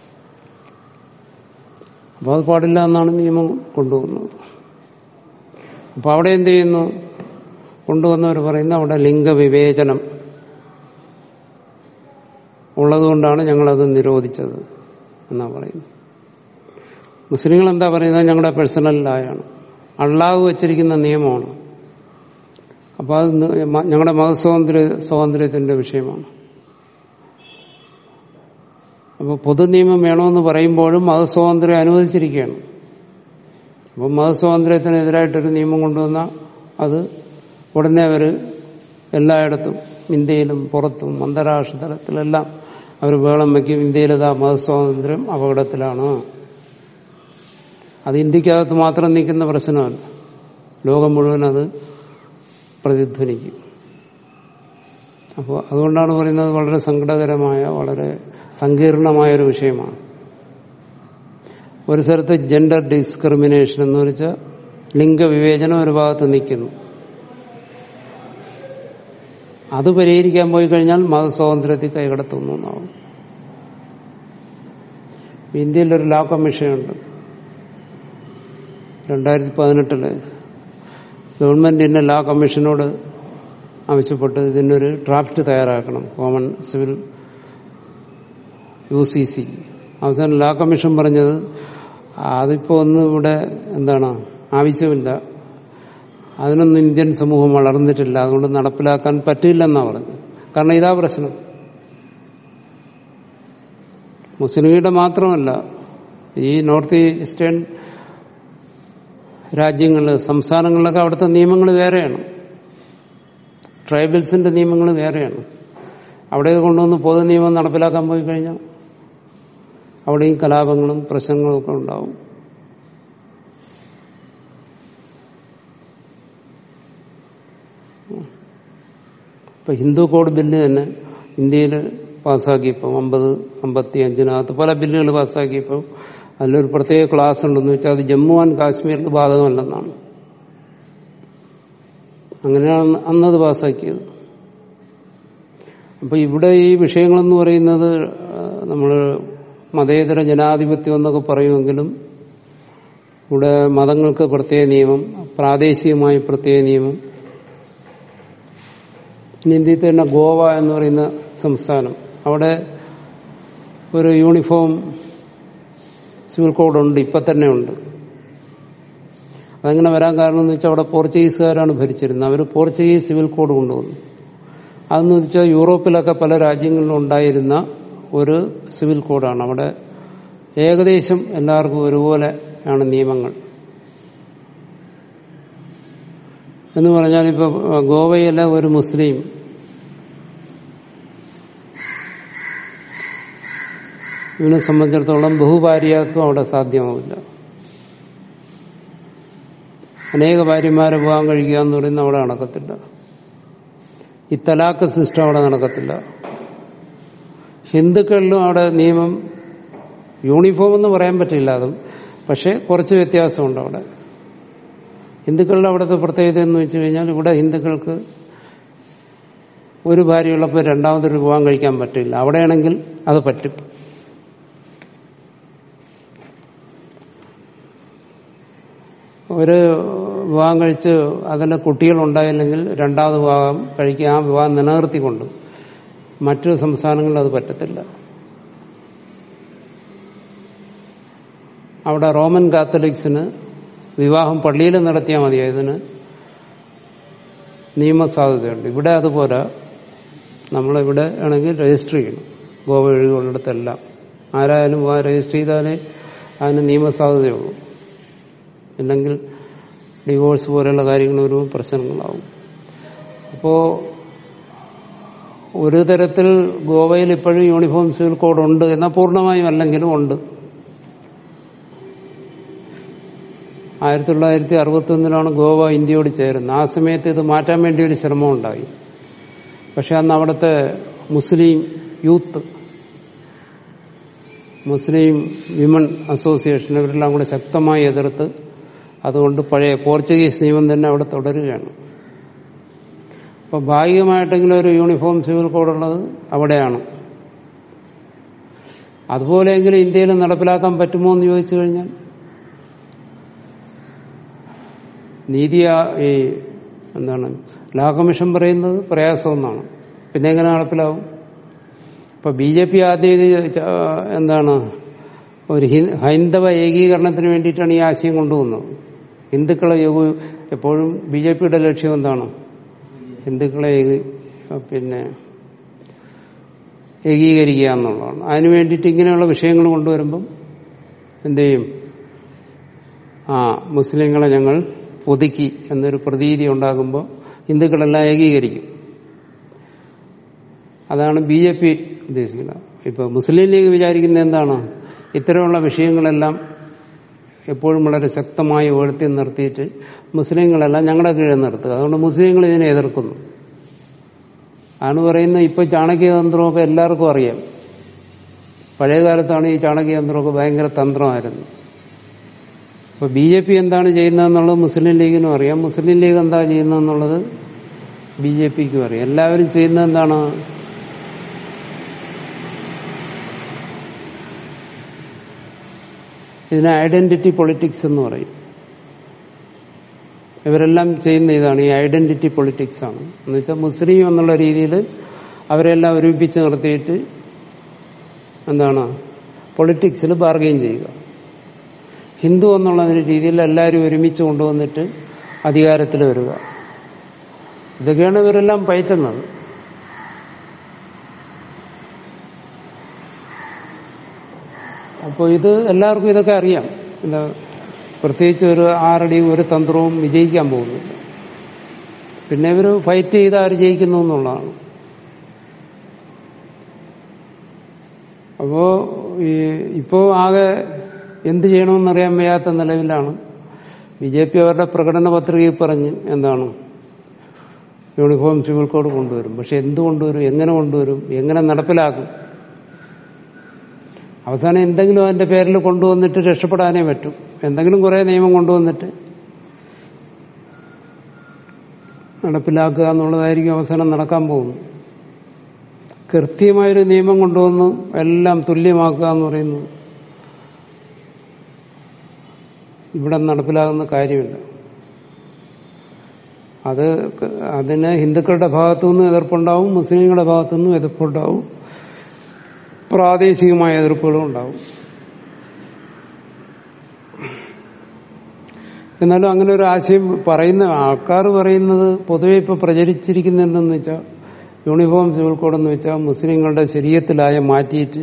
അപ്പോൾ അത് പാടില്ല എന്നാണ് നിയമം കൊണ്ടുവന്നത് അപ്പോൾ അവിടെ എന്ത് ചെയ്യുന്നു കൊണ്ടുവന്നവർ പറയുന്നത് അവിടെ ലിംഗവിവേചനം ഉള്ളതുകൊണ്ടാണ് ഞങ്ങളത് നിരോധിച്ചത് എന്നാ പറയുന്നത് മുസ്ലിങ്ങൾ എന്താ പറയുന്നത് ഞങ്ങളുടെ പേഴ്സണൽ ലായാണ് അള്ളാഹു വച്ചിരിക്കുന്ന നിയമമാണ് അപ്പോൾ അത് ഞങ്ങളുടെ മതസ്വാതന്ത്ര്യ സ്വാതന്ത്ര്യത്തിന്റെ വിഷയമാണ് അപ്പോൾ പൊതു നിയമം വേണമെന്ന് പറയുമ്പോഴും മതസ്വാതന്ത്ര്യം അനുവദിച്ചിരിക്കുകയാണ് അപ്പം മതസ്വാതന്ത്ര്യത്തിനെതിരായിട്ടൊരു നിയമം കൊണ്ടുവന്ന അത് ഉടനെ അവർ എല്ലായിടത്തും ഇന്ത്യയിലും പുറത്തും അന്താരാഷ്ട്ര തലത്തിലെല്ലാം അവർ വേളം വയ്ക്കും ഇന്ത്യയിലതാ മതസ്വാതന്ത്ര്യം അപകടത്തിലാണ് അത് ഇന്ത്യക്കകത്ത് മാത്രം നിൽക്കുന്ന പ്രശ്നമല്ല ലോകം മുഴുവൻ അത് പ്രതിധ്വനിക്കും അപ്പോൾ അതുകൊണ്ടാണ് പറയുന്നത് വളരെ സങ്കടകരമായ വളരെ സങ്കീർണമായ ഒരു വിഷയമാണ് ഒരു സ്ഥലത്ത് ജെൻഡർ ഡിസ്ക്രിമിനേഷൻ എന്ന് വെച്ചാൽ ലിംഗവിവേചനം ഒരു ഭാഗത്ത് നിൽക്കുന്നു അത് പരിഹരിക്കാൻ പോയി കഴിഞ്ഞാൽ മതസ്വാതന്ത്ര്യത്തിൽ കൈകടത്തുന്നു എന്നാവും ഇന്ത്യയിലൊരു ലോ കമ്മീഷനുണ്ട് രണ്ടായിരത്തി പതിനെട്ടില് ഗവൺമെന്റ് ഇന്ന ലോ കമ്മീഷനോട് ആവശ്യപ്പെട്ട് ഇതിനൊരു ഡ്രാഫ്റ്റ് തയ്യാറാക്കണം common civil U C C അവസാനം ലോ കമ്മീഷൻ പറഞ്ഞത് അതിപ്പോ ഒന്നും ഇവിടെ എന്താണ് ആവശ്യമില്ല അതിനൊന്നും ഇന്ത്യൻ സമൂഹം വളർന്നിട്ടില്ല അതുകൊണ്ട് നടപ്പിലാക്കാൻ പറ്റില്ലെന്നാ പറഞ്ഞത് കാരണം ഇതാ പ്രശ്നം മുസ്ലിം ലീഗിന്റെ മാത്രമല്ല ഈ നോർത്ത് ഈസ്റ്റേൺ രാജ്യങ്ങളിൽ സംസ്ഥാനങ്ങളിലൊക്കെ അവിടുത്തെ നിയമങ്ങൾ വേറെയാണ് ട്രൈബൽസിന്റെ നിയമങ്ങൾ വേറെയാണ് അവിടെ കൊണ്ടുവന്ന് പൊതു നിയമം നടപ്പിലാക്കാൻ പോയി കഴിഞ്ഞാൽ അവിടെയും കലാപങ്ങളും പ്രശ്നങ്ങളും ഒക്കെ ഉണ്ടാവും ഇപ്പൊ ഹിന്ദു കോഡ് ബില്ല് തന്നെ ഇന്ത്യയിൽ പാസ്സാക്കിയപ്പോൾ അമ്പത് അമ്പത്തി അഞ്ചിനകത്ത് പല ബില്ലുകൾ പാസ്സാക്കിയപ്പോൾ അതിലൊരു പ്രത്യേക ക്ലാസ് ഉണ്ടെന്ന് വെച്ചാൽ അത് ജമ്മു ആൻഡ് കാശ്മീരിൽ ബാധകമല്ലെന്നാണ് അങ്ങനെയാണ് അന്നത് പാസ്സാക്കിയത് അപ്പൊ ഇവിടെ ഈ വിഷയങ്ങളെന്ന് പറയുന്നത് നമ്മൾ മതേതര ജനാധിപത്യം എന്നൊക്കെ പറയുമെങ്കിലും ഇവിടെ മതങ്ങൾക്ക് പ്രത്യേക നിയമം പ്രാദേശികമായി പ്രത്യേക നിയമം ഇനി ഇന്ത്യയിൽ തന്നെ ഗോവ എന്ന് പറയുന്ന സംസ്ഥാനം അവിടെ ഒരു യൂണിഫോം സിവിൽ കോഡുണ്ട് ഇപ്പം തന്നെ ഉണ്ട് അതങ്ങനെ വരാൻ കാരണം എന്ന് വെച്ചാൽ അവിടെ പോർച്ചുഗീസുകാരാണ് ഭരിച്ചിരുന്നത് അവർ പോർച്ചുഗീസ് സിവിൽ കോഡ് കൊണ്ടുവന്നു അതെന്ന് വെച്ചാൽ യൂറോപ്പിലൊക്കെ പല രാജ്യങ്ങളിലും ഉണ്ടായിരുന്ന ഒരു സിവിൽ കോഡാണ് അവിടെ ഏകദേശം എല്ലാവർക്കും ഒരുപോലെ ആണ് നിയമങ്ങൾ എന്ന് പറഞ്ഞാൽ ഇപ്പൊ ഗോവയിലെ ഒരു മുസ്ലിം ഇവനെ സംബന്ധിച്ചിടത്തോളം ബഹുഭാര്യാത്വം അവിടെ സാധ്യമാവില്ല അനേക ഭാര്യമാരെ വിവാഹം കഴിക്കുക എന്ന് പറയുന്നത് അവിടെ നടക്കത്തില്ല ഈ തലാക്ക് സിസ്റ്റം അവിടെ നടക്കത്തില്ല ഹിന്ദുക്കളിലും അവിടെ നിയമം യൂണിഫോം എന്ന് പറയാൻ പറ്റില്ല അതും പക്ഷെ കുറച്ച് വ്യത്യാസമുണ്ട് അവിടെ ഹിന്ദുക്കളുടെ അവിടുത്തെ പ്രത്യേകത എന്ന് വെച്ച് കഴിഞ്ഞാൽ ഇവിടെ ഹിന്ദുക്കൾക്ക് ഒരു ഭാര്യയുള്ളപ്പോൾ രണ്ടാമതൊരു വിവാഹം കഴിക്കാൻ പറ്റില്ല അവിടെയാണെങ്കിൽ അത് പറ്റും ഒരു വിവാഹം കഴിച്ച് അതിന് കുട്ടികളുണ്ടായില്ലെങ്കിൽ രണ്ടാമത് വിവാഹം കഴിക്കുക ആ വിവാഹം നിലനിർത്തിക്കൊണ്ട് മറ്റു സംസ്ഥാനങ്ങളിൽ അത് പറ്റത്തില്ല അവിടെ റോമൻ കാത്തലിക്സിന് വിവാഹം പള്ളിയിൽ നടത്തിയാൽ മതി ഇതിന് നിയമസാധ്യതയുണ്ട് ഇവിടെ അതുപോലെ നമ്മളിവിടെ ആണെങ്കിൽ രജിസ്റ്റർ ചെയ്യണം ഗോവ ഒഴികെയുള്ളിടത്തെല്ലാം ആരായാലും ആ രജിസ്റ്റർ ചെയ്താലേ അതിന് നിയമസാധ്യതയുള്ളൂ ഇല്ലെങ്കിൽ ഡിവോഴ്സ് പോലെയുള്ള കാര്യങ്ങൾ ഒരു പ്രശ്നങ്ങളാവും അപ്പോ ഒരു തരത്തിൽ ഗോവയിൽ ഇപ്പോഴും യൂണിഫോം സിവിൽ കോഡ് ഉണ്ട് എന്നാൽ പൂർണ്ണമായും അല്ലെങ്കിലും ഉണ്ട് ആയിരത്തി തൊള്ളായിരത്തി അറുപത്തി ഒന്നിലാണ് ഗോവ ഇന്ത്യയോട് ചേരുന്നത് ആ സമയത്ത് ഇത് മാറ്റാൻ വേണ്ടി ഒരു ശ്രമം ഉണ്ടായി പക്ഷെ അന്ന് അവിടുത്തെ Muslim youth Muslim women association ഇവരെല്ലാം കൂടെ ശക്തമായി എതിർത്ത് അതുകൊണ്ട് പഴയ പോർച്ചുഗീസ് നിയമം തന്നെ അവിടെ തുടരുകയാണ് അപ്പൊ ഭാഗികമായിട്ടെങ്കിലും ഒരു യൂണിഫോം സിവിൽ കോഡുള്ളത് അവിടെയാണ് അതുപോലെയെങ്കിലും ഇന്ത്യയിൽ നടപ്പിലാക്കാൻ പറ്റുമോ എന്ന് ചോദിച്ചു കഴിഞ്ഞാൽ നീതി ആ- ഈ എന്താണ് ലാ കമ്മീഷൻ പറയുന്നത് പ്രയാസമെന്നാണ് പിന്നെ എങ്ങനെ നടപ്പിലാവും ഇപ്പൊ ബി ജെ പി ആദ്യം ഇത് ച- എന്താണ് ഒരു ഹി- ഹൈന്ദവ ഏകീകരണത്തിന് വേണ്ടിയിട്ടാണ് ഈ ആശയം കൊണ്ടുവന്നത് ഹിന്ദുക്കളെ യോഗ എപ്പോഴും ബി ജെ പിയുടെ ലക്ഷ്യം എന്താണ് ഹിന്ദുക്കളെ ഏകീ- പിന്നെ ഏകീകരിക്കുക എന്നുള്ളതാണ് അതിനു വേണ്ടിയിട്ട് ഇങ്ങനെയുള്ള വിഷയങ്ങൾ കൊണ്ടുവരുമ്പം എന്ത് ചെയ്യും ആ മുസ്ലിങ്ങളെ ഞങ്ങൾ ഒതുക്കി എന്നൊരു പ്രതീതി ഉണ്ടാകുമ്പോൾ ഹിന്ദുക്കളെല്ലാം ഏകീകരിക്കും അതാണ് ബി ജെ പി ഉദ്ദേശിക്കുന്നത് ഇപ്പൊ മുസ്ലിം ലീഗ് വിചാരിക്കുന്നത് എന്താണ് ഇത്തരമുള്ള വിഷയങ്ങളെല്ലാം എപ്പോഴും വളരെ ശക്തമായി ഉയർത്തി നിർത്തിയിട്ട് മുസ്ലിങ്ങളെല്ലാം ഞങ്ങളുടെ കീഴിൽ നിർത്തുക അതുകൊണ്ട് മുസ്ലിങ്ങൾ ഇതിനെ എതിർക്കുന്നു ആണ് പറയുന്നത് ഇപ്പൊ ചാണക്യതന്ത്രമൊക്കെ എല്ലാവർക്കും അറിയാം പഴയ കാലത്താണ് ഈ ചാണക്യതന്ത്രമൊക്കെ ഭയങ്കര തന്ത്രമായിരുന്നു അപ്പൊ ബി ജെ പി എന്താണ് ചെയ്യുന്നതെന്നുള്ളത് മുസ്ലിം ലീഗിനും അറിയാം മുസ്ലിം ലീഗ് എന്താ ചെയ്യുന്നതെന്നുള്ളത് ബി ജെ പിക്കും അറിയാം എല്ലാവരും ചെയ്യുന്നത് എന്താണ് ഇതിന് ഐഡന്റിറ്റി പൊളിറ്റിക്സ് എന്ന് പറയും ഇവരെല്ലാം ചെയ്യുന്ന ഇതാണ് ഈ ഐഡന്റിറ്റി പൊളിറ്റിക്സ് ആണ് എന്ന് വെച്ചാൽ മുസ്ലിം എന്നുള്ള രീതിയിൽ അവരെല്ലാം ഒരുമിപ്പിച്ച് നിർത്തിയിട്ട് എന്താണ് പൊളിറ്റിക്സിൽ ബാർഗെയിൻ ചെയ്യുക ഹിന്ദു എന്നുള്ള രീതിയിൽ എല്ലാവരും ഒരുമിച്ച് കൊണ്ടുവന്നിട്ട് അധികാരത്തിൽ വരിക ഇതൊക്കെയാണ് ഇവരെല്ലാം പയറ്റുന്നത് അപ്പോൾ ഇത് എല്ലാവർക്കും ഇതൊക്കെ അറിയാം എന്താ പ്രത്യേകിച്ച് ഒരു ആറടിയും ഒരു തന്ത്രവും വിജയിക്കാൻ പോകുന്നില്ല പിന്നെ ഇവർ ഫൈറ്റ് ചെയ്ത് ആര് ജയിക്കുന്നു എന്നുള്ളതാണ് അപ്പോ ഈ ഇപ്പോ ആകെ എന്ത് ചെയ്യണമെന്നറിയാൻ വയ്യാത്ത നിലവിലാണ് ബി ജെ പി അവരുടെ പ്രകടന പത്രികയിൽ പറഞ്ഞ് എന്താണ് യൂണിഫോം സിവിൽ കോഡ് കൊണ്ടുവരും പക്ഷെ എന്ത് കൊണ്ടുവരും എങ്ങനെ കൊണ്ടുവരും എങ്ങനെ നടപ്പിലാക്കും അവസാനം എന്തെങ്കിലും അതിന്റെ പേരിൽ കൊണ്ടുവന്നിട്ട് രക്ഷപ്പെടാനേ പറ്റും എന്തെങ്കിലും കുറെ നിയമം കൊണ്ടുവന്നിട്ട് നടപ്പിലാക്കുക എന്നുള്ളതായിരിക്കും അവസാനം നടക്കാൻ പോകുന്നത് കൃത്യമായൊരു നിയമം കൊണ്ടുവന്ന് എല്ലാം തുല്യമാക്കുക എന്ന് പറയുന്നത് ഇവിടെ നടപ്പിലാകുന്ന കാര്യമില്ല അത് ക- അതിന് ഹിന്ദുക്കളുടെ ഭാഗത്തുനിന്നും എതിർപ്പുണ്ടാവും മുസ്ലിങ്ങളുടെ ഭാഗത്തുനിന്നും എതിർപ്പുണ്ടാവും പ്രാദേശികമായ എതിർപ്പുകളും ഉണ്ടാവും എന്നാലും അങ്ങനെ ഒരു ആശയം പറയുന്ന ആൾക്കാർ പറയുന്നത് പൊതുവെ ഇപ്പൊ പ്രചരിച്ചിരിക്കുന്ന എന്തെന്ന് വെച്ചാൽ യൂണിഫോം സിവിൽ കോഡ് എന്ന് വെച്ചാൽ മുസ്ലിങ്ങളുടെ ശരീരത്തിലായ മാറ്റിയിട്ട്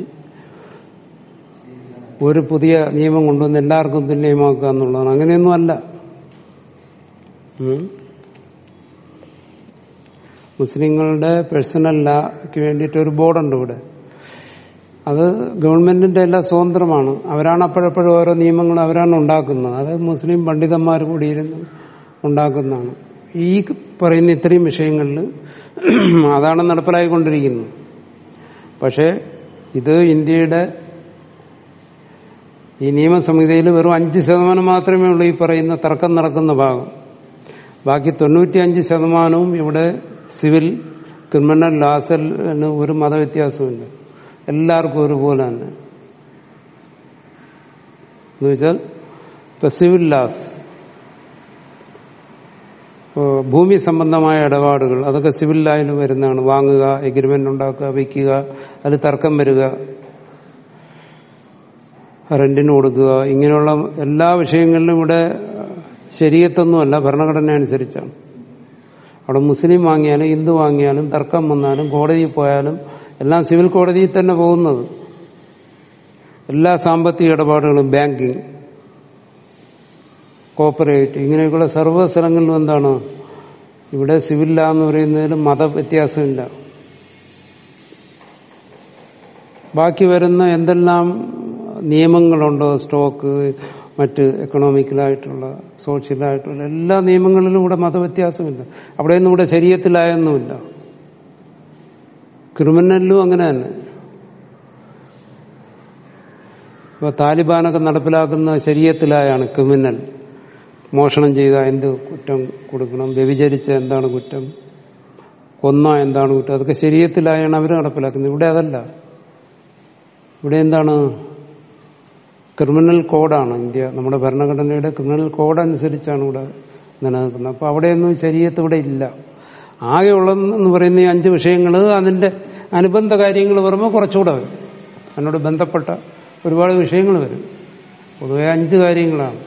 ഒരു പുതിയ നിയമം കൊണ്ടുവന്ന് എല്ലാവർക്കും തുല്യമാക്കുക എന്നുള്ളതാണ് അങ്ങനെയൊന്നും അല്ല ഉം. മുസ്ലിങ്ങളുടെ പേഴ്സണൽ ലാക്ക് വേണ്ടിയിട്ട് ഒരു ബോർഡുണ്ട് ഇവിടെ അത് ഗവൺമെന്റിന്റെ എല്ലാം സ്വതന്ത്രമാണ് അവരാണ് അപ്പോഴപ്പോഴും ഓരോ നിയമങ്ങൾ അവരാണ് ഉണ്ടാക്കുന്നത് അത് മുസ്ലിം പണ്ഡിതന്മാർ കൂടിയിരുന്ന് ഉണ്ടാക്കുന്നതാണ് ഈ പറയുന്ന ഇത്രയും വിഷയങ്ങളിൽ അതാണ് നടപ്പിലായിക്കൊണ്ടിരിക്കുന്നത് പക്ഷേ ഇത് ഇന്ത്യയുടെ ഈ നിയമസംഹിതയിൽ വെറും അഞ്ച് ശതമാനം മാത്രമേ ഉള്ളൂ ഈ പറയുന്ന തർക്കം നടക്കുന്ന ഭാഗം ബാക്കി തൊണ്ണൂറ്റിയഞ്ച് ശതമാനവും ഇവിടെ സിവിൽ ക്രിമിനൽ ലാസിൽ ഒരു മതവ്യത്യാസമില്ല എല്ലാവർക്കും ഒരുപോലെ തന്നെ എന്ന് വെച്ചാൽ ഇപ്പൊ സിവിൽ ലാസ് ഇപ്പോ ഭൂമി സംബന്ധമായ ഇടപാടുകൾ അതൊക്കെ സിവിൽ ലായിൽ വരുന്നതാണ് വാങ്ങുക എഗ്രിമെന്റ് ഉണ്ടാക്കുക വയ്ക്കുക അതിൽ തർക്കം വരിക റെന്റിന് കൊടുക്കുക ഇങ്ങനെയുള്ള എല്ലാ വിഷയങ്ങളിലും ഇവിടെ ശരീരത്തൊന്നുമല്ല ഭരണഘടന അനുസരിച്ചാണ് അവിടെ മുസ്ലിം വാങ്ങിയാലും ഹിന്ദു വാങ്ങിയാലും തർക്കം വന്നാലും കോടതിയിൽ പോയാലും എല്ലാം സിവിൽ കോടതിയിൽ തന്നെ പോകുന്നത് എല്ലാ സാമ്പത്തിക ഇടപാടുകളും ബാങ്കിങ് കോപ്പറേറ്റ് ഇങ്ങനെയൊക്കെയുള്ള സർവ്വ സ്ഥലങ്ങളിലും എന്താണ് ഇവിടെ സിവിൽ എന്ന് പറയുന്നതിൽ മതവ്യത്യാസമില്ല ബാക്കി വരുന്ന എന്തെല്ലാം നിയമങ്ങളുണ്ടോ സ്റ്റോക്ക് മറ്റ് എക്കണോമിക്കലായിട്ടുള്ള സോഷ്യലായിട്ടുള്ള എല്ലാ നിയമങ്ങളിലും ഇവിടെ മതവ്യത്യാസമില്ല അവിടെയൊന്നും ഇവിടെ ശരീരത്തിലായൊന്നുമില്ല ക്രിമിനലിലും അങ്ങനെ തന്നെ ഇപ്പൊ താലിബാനൊക്കെ നടപ്പിലാക്കുന്ന ശരീരത്തിലായാണ് ക്രിമിനൽ മോഷണം ചെയ്ത എന്ത് കുറ്റം കൊടുക്കണം വ്യഭിചരിച്ച എന്താണ് കുറ്റം കൊന്ന എന്താണ് കുറ്റം അതൊക്കെ ശരീരത്തിലായാണ് അവർ നടപ്പിലാക്കുന്നത് ഇവിടെ അതല്ല ഇവിടെ എന്താണ് ക്രിമിനൽ കോഡാണ് ഇന്ത്യ നമ്മുടെ ഭരണഘടനയുടെ ക്രിമിനൽ കോഡ് അനുസരിച്ചാണ് ഇവിടെ നിലനിൽക്കുന്നത് അപ്പൊ അവിടെയൊന്നും ശരീരത്ത് ഇവിടെ ഇല്ല ആകെ ഉള്ളതെന്ന് പറയുന്ന ഈ അഞ്ച് വിഷയങ്ങൾ അതിന്റെ അനുബന്ധ കാര്യങ്ങൾ പറയുമ്പോൾ കുറച്ചുകൂടെ വരും അതിനോട് ബന്ധപ്പെട്ട ഒരുപാട് വിഷയങ്ങൾ വരും പൊതുവെ അഞ്ച് കാര്യങ്ങളാണ്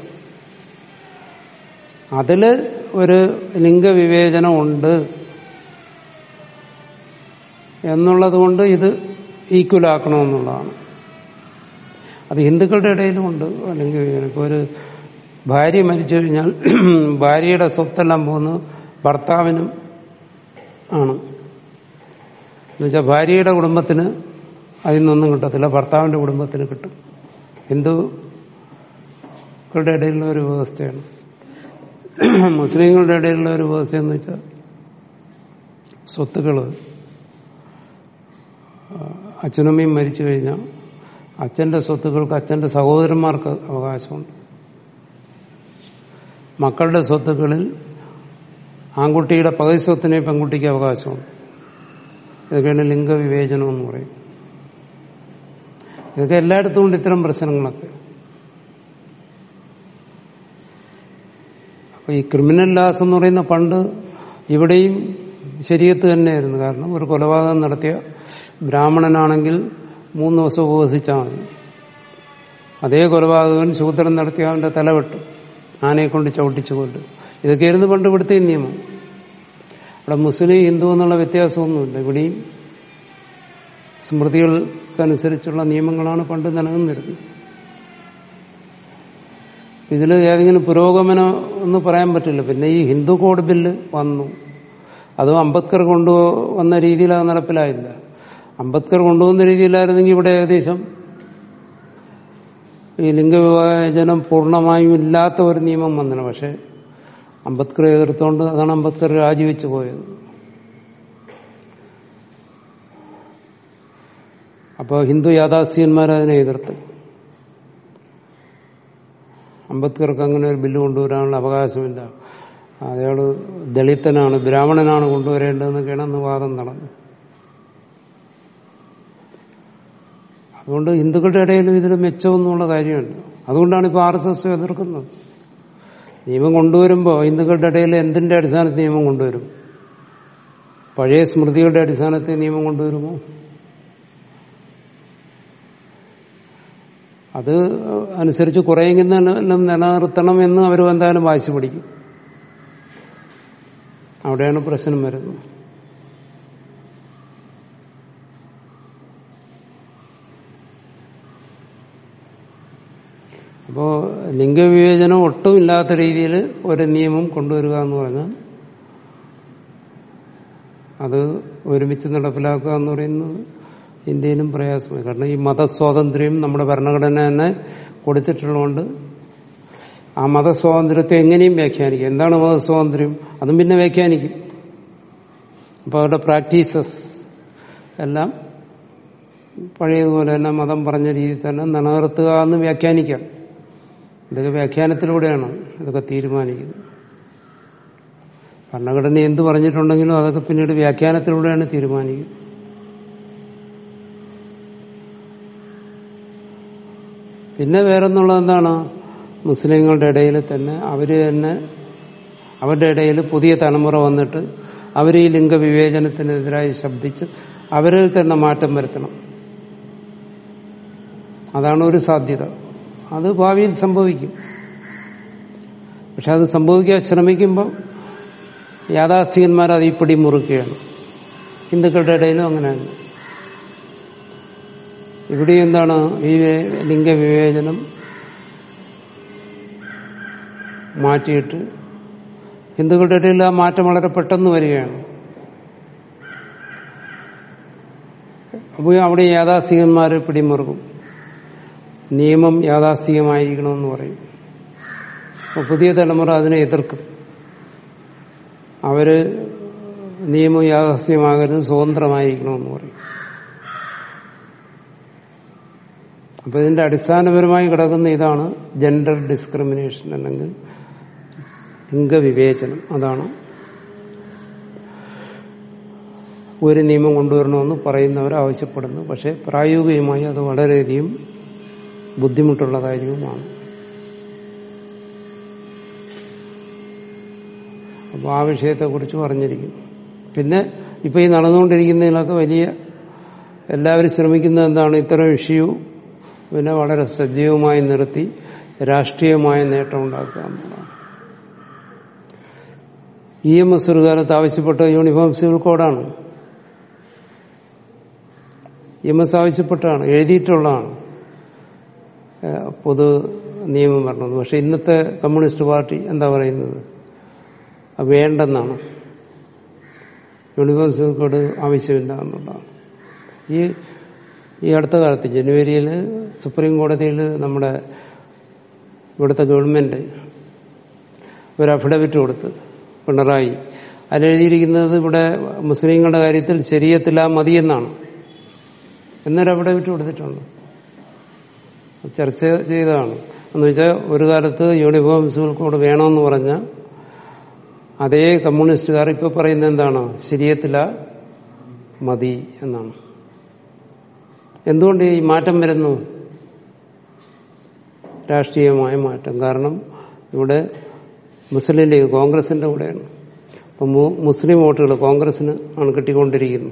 അതില് ഒരു ലിംഗവിവേചനം ഉണ്ട് എന്നുള്ളത് കൊണ്ട് ഇത് ഈക്വൽ ആക്കണമെന്നുള്ളതാണ് അത് ഹിന്ദുക്കളുടെ ഇടയിലും ഉണ്ട് അല്ലെങ്കിൽ ഇപ്പോൾ ഒരു ഭാര്യ മരിച്ചു കഴിഞ്ഞാൽ ഭാര്യയുടെ സ്വത്തെല്ലാം പോകുന്നത് ഭർത്താവിനും ആണ് എന്നുവെച്ചാൽ ഭാര്യയുടെ കുടുംബത്തിന് അതിൽ നിന്നൊന്നും കിട്ടത്തില്ല ഭർത്താവിന്റെ കുടുംബത്തിന് കിട്ടും ഹിന്ദുക്കളുടെ ഇടയിലുള്ള ഒരു വ്യവസ്ഥയാണ് മുസ്ലിങ്ങളുടെ ഇടയിലുള്ള ഒരു വ്യവസ്ഥ എന്ന് വെച്ചാൽ സ്വത്തുക്കൾ അച്ഛനമ്മയും മരിച്ചു കഴിഞ്ഞാൽ അച്ഛന്റെ സ്വത്തുക്കൾക്ക് അച്ഛന്റെ സഹോദരന്മാർക്ക് അവകാശമുണ്ട് മക്കളുടെ സ്വത്തുക്കളിൽ ആൺകുട്ടിയുടെ പകുതി സ്വത്തിനെ പെൺകുട്ടിക്ക് അവകാശമുണ്ട് ഇതൊക്കെയാണ് ലിംഗവിവേചനം എന്ന് പറയും ഇതൊക്കെ എല്ലായിടത്തും ഉണ്ട് ഇത്തരം പ്രശ്നങ്ങളൊക്കെ അപ്പൊ ഈ ക്രിമിനൽ ലാസ് എന്ന് പറയുന്ന പണ്ട് ഇവിടെയും ശരീരത്ത് തന്നെയായിരുന്നു കാരണം ഒരു കൊലപാതകം നടത്തിയ ബ്രാഹ്മണനാണെങ്കിൽ മൂന്ന് ദിവസം ഉപവസിച്ചാൽ മതി അതേ കൊലപാതകൻ ശൂദ്രൻ നടത്തിയ അവന്റെ തല വെട്ടും ആനയെ കൊണ്ട് ചവിട്ടിച്ചു കൊല്ലും ഇതൊക്കെയായിരുന്നു പണ്ട് ഇവിടുത്തെ നിയമം അവിടെ മുസ്ലിം ഹിന്ദു എന്നുള്ള വ്യത്യാസമൊന്നുമില്ല ഇവിടെയും സ്മൃതികൾക്കനുസരിച്ചുള്ള നിയമങ്ങളാണ് പണ്ട് നിലനിന്നിരുന്നത് ഇതിൽ ഏതെങ്കിലും പുരോഗമനം എന്ന് പറയാൻ പറ്റില്ല പിന്നെ ഈ ഹിന്ദു കോഡ് ബില്ല് വന്നു അതും അംബേദ്കർ കൊണ്ടുവന്ന രീതിയിൽ അത് നടപ്പിലായില്ല അംബേദ്കർ കൊണ്ടുവന്ന രീതിയിലായിരുന്നെങ്കിൽ ഇവിടെ ഏകദേശം ഈ ലിംഗവിഭാജനം പൂർണ്ണമായും ഇല്ലാത്ത ഒരു നിയമം വന്നിന് പക്ഷെ അംബേദ്കർ എതിർത്തുകൊണ്ട് അതാണ് അംബേദ്കർ രാജിവെച്ചു പോയത് അപ്പോൾ ഹിന്ദു യാഥാസ്ഥികന്മാർ അതിനെ എതിർത്ത് അംബേദ്കർക്ക് അങ്ങനെ ഒരു ബില്ല് കൊണ്ടുവരാനുള്ള അവകാശമില്ല അയാൾ ദളിതനാണ് ബ്രാഹ്മണനാണ് കൊണ്ടുവരേണ്ടതെന്നൊക്കെയാണ് അന്ന് വാദം നടന്നത് അതുകൊണ്ട് ഹിന്ദുക്കളുടെ ഇടയിൽ ഇതിൽ മെച്ചമൊന്നുമുള്ള കാര്യമുണ്ട് അതുകൊണ്ടാണ് ഇപ്പോൾ ആർ എസ് എസ് എതിർക്കുന്നത് നിയമം കൊണ്ടുവരുമ്പോൾ ഹിന്ദുക്കളുടെ ഇടയിൽ എന്തിന്റെ അടിസ്ഥാനത്തിൽ നിയമം കൊണ്ടുവരും പഴയ സ്മൃതികളുടെ അടിസ്ഥാനത്തിൽ നിയമം കൊണ്ടുവരുമോ അത് അനുസരിച്ച് കുറയെങ്കിലും നിലനിർത്തണം എന്ന് അവർ എന്തായാലും വാശി പിടിക്കും അവിടെയാണ് പ്രശ്നം വരുന്നത് അപ്പോ ലിംഗവിവേചനം ഒട്ടും ഇല്ലാത്ത രീതിയിൽ ഒരു നിയമം കൊണ്ടുവരിക എന്ന് പറഞ്ഞാൽ അത് ഒരുമിച്ച് നടപ്പിലാക്കുക എന്ന് പറയുന്നത് ഇന്ത്യയിലും പ്രയാസമായി കാരണം ഈ മതസ്വാതന്ത്ര്യം നമ്മുടെ ഭരണഘടന തന്നെ കൊടുത്തിട്ടുള്ളതുകൊണ്ട് ആ മതസ്വാതന്ത്ര്യത്തെ എങ്ങനെയും വ്യാഖ്യാനിക്കും എന്താണ് മതസ്വാതന്ത്ര്യം അതും പിന്നെ വ്യാഖ്യാനിക്കും അപ്പോൾ അവരുടെ പ്രാക്ടീസസ് എല്ലാം പഴയതുപോലെ തന്നെ മതം പറഞ്ഞ രീതിയിൽ തന്നെ നിലനിർത്തുക എന്ന് വ്യാഖ്യാനിക്കാം ഇതൊക്കെ വ്യാഖ്യാനത്തിലൂടെയാണ് ഇതൊക്കെ തീരുമാനിക്കുന്നത് ഭരണഘടന എന്ത് പറഞ്ഞിട്ടുണ്ടെങ്കിലും അതൊക്കെ പിന്നീട് വ്യാഖ്യാനത്തിലൂടെയാണ് തീരുമാനിക്കുന്നത് പിന്നെ വേറൊന്നുള്ളത് എന്താണ് മുസ്ലിങ്ങളുടെ ഇടയിൽ തന്നെ അവര് തന്നെ അവരുടെ ഇടയിൽ പുതിയ തലമുറ വന്നിട്ട് അവർ ഈ ലിംഗവിവേചനത്തിനെതിരായി ശബ്ദിച്ച് അവരിൽ തന്നെ മാറ്റം വരുത്തണം അതാണ് ഒരു സാധ്യത അത് ഭാവിയിൽ സംഭവിക്കും പക്ഷെ അത് സംഭവിക്കാൻ ശ്രമിക്കുമ്പോൾ യാഥാസ്ഥികന്മാർ അത് ഈ പിടി മുറുക്കുകയാണ് ഹിന്ദുക്കളുടെ ഇടയിലും അങ്ങനെയാണ് ഇവിടെ എന്താണ് ഈ ലിംഗവിവേചനം മാറ്റിയിട്ട് ഹിന്ദുക്കളുടെ ഇടയിൽ ആ മാറ്റം വളരെ പെട്ടെന്ന് വരികയാണ് അപ്പോൾ അവിടെ യാഥാസ്ഥികന്മാർ പിടിമുറുകും നിയമം യാഥാസ്ഥികമായിരിക്കണമെന്ന് പറയും അപ്പോൾ പുതിയ തലമുറ അതിനെ എതിർക്കും അവര് നിയമം യാഥാസ്ഥ്യമാകരുത് സ്വതന്ത്രമായിരിക്കണമെന്ന് പറയും അപ്പൊ ഇതിന്റെ അടിസ്ഥാനപരമായി കിടക്കുന്ന ഇതാണ് ജെൻഡർ ഡിസ്ക്രിമിനേഷൻ അല്ലെങ്കിൽ ലിംഗവിവേചനം അതാണ് ഒരു നിയമം കൊണ്ടുവരണമെന്ന് പറയുന്നവർ ആവശ്യപ്പെടുന്നു പക്ഷെ പ്രായോഗികമായി അത് വളരെയധികം ബുദ്ധിമുട്ടുള്ള കാര്യവുമാണ് അപ്പോൾ ആ വിഷയത്തെക്കുറിച്ച് പറഞ്ഞിരിക്കും പിന്നെ ഇപ്പൊ ഈ നടന്നുകൊണ്ടിരിക്കുന്നതിലൊക്കെ വലിയ എല്ലാവരും ശ്രമിക്കുന്നത് എന്താണ് ഇത്തരം ഇഷ്യൂ പിന്നെ വളരെ സജീവമായി നിർത്തി രാഷ്ട്രീയമായ നേട്ടം ഉണ്ടാക്കുക എന്നുള്ളതാണ് ഇ എം എസ് ഒരു കാലത്ത് ആവശ്യപ്പെട്ട യൂണിഫോം സിവിൽ കോഡാണ് ഇ എം എസ് ആവശ്യപ്പെട്ടാണ് എഴുതിയിട്ടുള്ളതാണ് ഏഹ് പൊതു നിയമം വരണത് പക്ഷെ ഇന്നത്തെ കമ്മ്യൂണിസ്റ്റ് പാർട്ടി എന്താ പറയുന്നത് അത് വേണ്ടെന്നാണ് യൂണിഫോം സിവിൽ കോഡ് ആവശ്യമില്ല എന്നുള്ളതാണ് ഈ ഈ അടുത്ത കാലത്ത് ജനുവരിയിൽ സുപ്രീം കോടതിയിൽ നമ്മുടെ ഇവിടുത്തെ ഗവൺമെന്റ് ഒരു അഫിഡവിറ്റ് കൊടുത്ത് പിണറായി അതിലെഴുതിയിരിക്കുന്നത് ഇവിടെ മുസ്ലിങ്ങളുടെ കാര്യത്തിൽ ശരീരത്തില്ല മതിയെന്നാണ് എന്നൊരു അഫിഡവിറ്റ് കൊടുത്തിട്ടുണ്ട് ചർച്ച ചെയ്തതാണ് എന്ന് വെച്ചാൽ ഒരു കാലത്ത് യൂണിഫോം സിവിൽ കോഡ് വേണമെന്ന് പറഞ്ഞ അതേ കമ്മ്യൂണിസ്റ്റുകാർ ഇപ്പൊ പറയുന്നത് എന്താണ് ശരീരത്തില മതി എന്നാണ് എന്തുകൊണ്ട് ഈ മാറ്റം വരുന്നു രാഷ്ട്രീയമായ മാറ്റം കാരണം ഇവിടെ മുസ്ലിം ലീഗ് കോൺഗ്രസിന്റെ കൂടെയാണ് അപ്പൊ മുസ്ലിം വോട്ടുകൾ കോൺഗ്രസിന് ആണ് കിട്ടിക്കൊണ്ടിരിക്കുന്നത്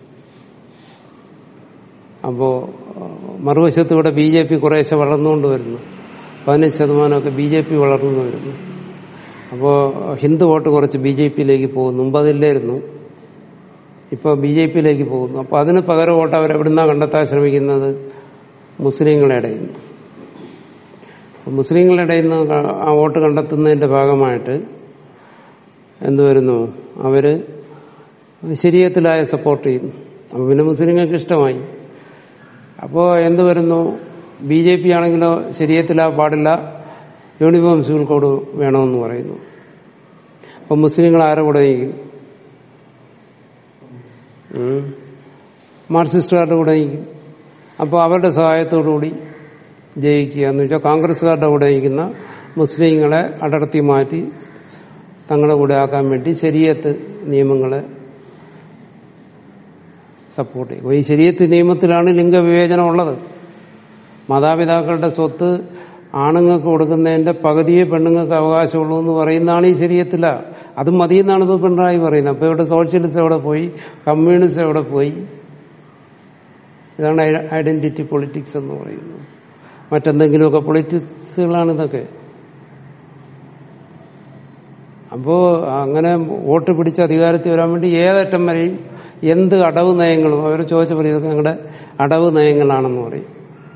അപ്പോ മറുവശത്ത് ഇവിടെ ബി ജെ പി കുറേശ്ശെ വളർന്നുകൊണ്ട് വരുന്നു പതിനഞ്ച് ശതമാനമൊക്കെ ബി ജെ പി വളർന്നു വരുന്നു അപ്പോൾ ഹിന്ദു വോട്ട് കുറച്ച് ബി ജെ പിയിലേക്ക് പോകുന്നു മുമ്പ് അതില്ലായിരുന്നു ഇപ്പോൾ ബി ജെ പിയിലേക്ക് പോകുന്നു അപ്പോൾ അതിന് പകരം വോട്ട് അവരെവിടുന്നാ കണ്ടെത്താൻ ശ്രമിക്കുന്നത് മുസ്ലിങ്ങളുടെ ഇടയിൽ നിന്ന് മുസ്ലിങ്ങളുടെ ഇടയിൽ നിന്ന് ആ വോട്ട് കണ്ടെത്തുന്നതിന്റെ ഭാഗമായിട്ട് എന്ത് വരുന്നു അവര് ശരീരത്തിലായ സപ്പോർട്ട് ചെയ്യുന്നു അപ്പോൾ പിന്നെ മുസ്ലിങ്ങൾക്ക് ഇഷ്ടമായി അപ്പോൾ എന്ത് വരുന്നു ബി ജെ പി ആണെങ്കിലോ ശരീരത്തിലാ പാടില്ല യൂണിഫോം സിവിൽ കോഡ് വേണമെന്ന് പറയുന്നു അപ്പം മുസ്ലിങ്ങൾ ആരെ കൂടെ നയിക്കും മാർക്സിസ്റ്റുകാരുടെ കൂടെ നയിക്കും അപ്പോൾ അവരുടെ സഹായത്തോടുകൂടി ജയിക്കുക എന്ന് വെച്ചാൽ കോൺഗ്രസ്സുകാരുടെ കൂടെ നയിക്കുന്ന മുസ്ലിങ്ങളെ അടർത്തി മാറ്റി തങ്ങളുടെ കൂടെ ആക്കാൻ വേണ്ടി ശരീരത്ത് നിയമങ്ങളെ സപ്പോർട്ട് ചെയ്യും ഈ ശരീരത്ത് നിയമത്തിലാണ് ലിംഗവിവേചനം ഉള്ളത് മാതാപിതാക്കളുടെ സ്വത്ത് ആണുങ്ങൾക്ക് കൊടുക്കുന്നതിന്റെ പകുതിയെ പെണ്ണുങ്ങൾക്ക് അവകാശമുള്ളൂ എന്ന് പറയുന്നതാണ് ഈ ശരീരത്തില അത് മതിയെന്നാണ് ഇപ്പോൾ പിണറായി പറയുന്നത് അപ്പൊ ഇവിടെ സോഷ്യലിസ്റ്റ് എവിടെ പോയി കമ്മ്യൂണിസ്റ്റ് എവിടെ പോയി ഇതാണ് ഐഡന്റിറ്റി പൊളിറ്റിക്സ് എന്ന് പറയുന്നത് മറ്റെന്തെങ്കിലുമൊക്കെ പൊളിറ്റിക്സുകളാണ് ഇതൊക്കെ അപ്പോ അങ്ങനെ വോട്ട് പിടിച്ച് അധികാരത്തിൽ വരാൻ വേണ്ടി ഏതറ്റം വരെയും എന്ത് അടവ് നയങ്ങളും അവർ ചോദിച്ചപ്പോൾ ഇതൊക്കെ ഞങ്ങളുടെ അടവ് നയങ്ങളാണെന്ന് പറയും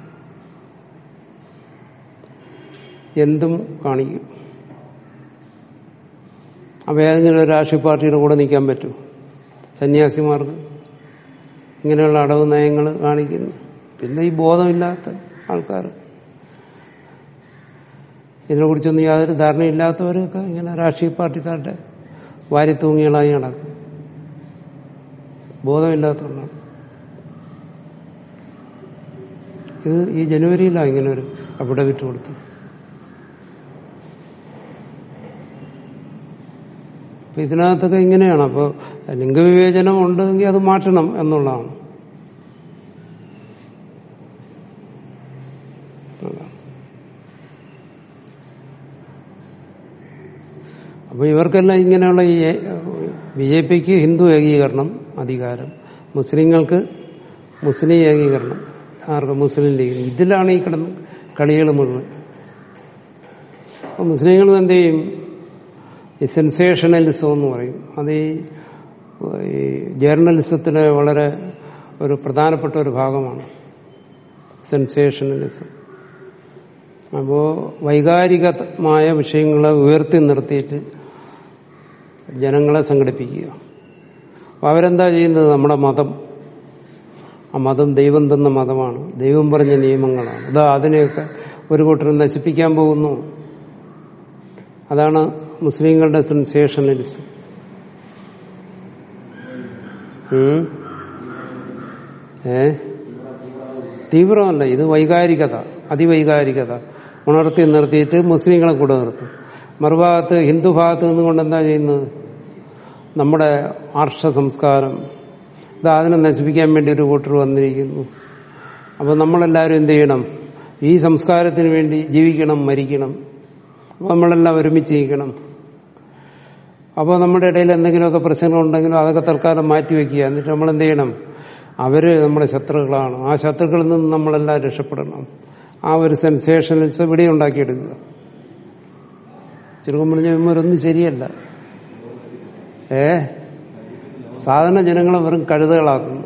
എന്തും കാണിക്കും അപ്പൊ ഏതെങ്കിലും ഒരു രാഷ്ട്രീയ പാർട്ടിയുടെ കൂടെ നിൽക്കാൻ പറ്റും സന്യാസിമാർക്ക് ഇങ്ങനെയുള്ള അടവ് നയങ്ങൾ കാണിക്കുന്നു പിന്നെ ഈ ബോധമില്ലാത്ത ആൾക്കാർ ഇതിനെക്കുറിച്ചൊന്നും യാതൊരു ധാരണയില്ലാത്തവരൊക്കെ ഇങ്ങനെ രാഷ്ട്രീയ പാർട്ടിക്കാരുടെ വാരി തൂങ്ങികളായി നടക്കും ബോധമില്ലാത്തതുകൊണ്ടാണ് ഇത് ഈ ജനുവരിയിലാണ് ഇങ്ങനെ ഒരു അഫിഡവിറ്റ് കൊടുത്തു അപ്പൊ ഇതിനകത്തൊക്കെ ഇങ്ങനെയാണ് അപ്പോൾ ലിംഗവിവേചനം ഉണ്ടെങ്കിൽ അത് മാറ്റണം എന്നുള്ളതാണ് അപ്പൊ ഇവർക്കെല്ലാം ഇങ്ങനെയുള്ള ഈ ബി ജെ പിക്ക് ഹിന്ദു ഏകീകരണം അധികാരം മുസ്ലിങ്ങൾക്ക് മുസ്ലിം ഏകീകരണം ആർക്ക് മുസ്ലിം ലീഗ് ഇതിലാണ് ഈ കിടന്ന് കളികൾ മുഴുവൻ അപ്പൊ മുസ്ലിങ്ങൾ എന്ത് ചെയ്യും ഈ സെൻസേഷണലിസം എന്ന് പറയും അത് ഈ ഈ ജേർണലിസത്തിലെ വളരെ ഒരു പ്രധാനപ്പെട്ട ഒരു ഭാഗമാണ് സെൻസേഷണലിസം അപ്പോ വൈകാരികമായ വിഷയങ്ങളെ ഉയർത്തി നിർത്തിയിട്ട് ജനങ്ങളെ സംഘടിപ്പിക്കുക അപ്പൊ അവരെന്താ ചെയ്യുന്നത് നമ്മുടെ മതം ആ മതം ദൈവം തന്ന മതമാണ് ദൈവം പറഞ്ഞ നിയമങ്ങളാണ് അതാ അതിനെയൊക്കെ ഒരു കൂട്ടർ നശിപ്പിക്കാൻ പോകുന്നു അതാണ് മുസ്ലിങ്ങളുടെ സെൻസേഷണലിസം ഉം? ഏ തീവ്രമല്ല ഇത് വൈകാരികത അതിവൈകാരികത ഉണർത്തി നിർത്തിയിട്ട് മുസ്ലിങ്ങളെ കൂടെ നിർത്തും മറുഭാഗത്ത് ഹിന്ദു ഭാഗത്ത് നിന്നുകൊണ്ട് എന്താ ചെയ്യുന്നത് നമ്മുടെ ആർഷ സംസ്കാരം ഇത് അതിനെ നശിപ്പിക്കാൻ വേണ്ടി ഒരു കൂട്ടർ വന്നിരിക്കുന്നു അപ്പോൾ നമ്മളെല്ലാവരും എന്ത് ചെയ്യണം ഈ സംസ്കാരത്തിന് വേണ്ടി ജീവിക്കണം മരിക്കണം അപ്പോൾ നമ്മളെല്ലാം ഒരുമിച്ച് ജീവിക്കണം അപ്പോൾ നമ്മുടെ ഇടയിൽ എന്തെങ്കിലുമൊക്കെ പ്രശ്നങ്ങളുണ്ടെങ്കിലും അതൊക്കെ തൽക്കാലം മാറ്റിവെക്കുക എന്നിട്ട് നമ്മൾ എന്ത് ചെയ്യണം അവര് നമ്മുടെ ശത്രുക്കളാണ് ആ ശത്രുക്കളിൽ നിന്ന് നമ്മളെല്ലാം രക്ഷപ്പെടണം ആ ഒരു സെൻസേഷനൽസ് ഇവിടെ ഉണ്ടാക്കിയെടുക്കുക ചുരുക്കം പറഞ്ഞ ഇവന്മാരൊന്നും ശരിയല്ല ഏ സാധാരണ ജനങ്ങളെ വെറും കഴുതകളാക്കുന്നു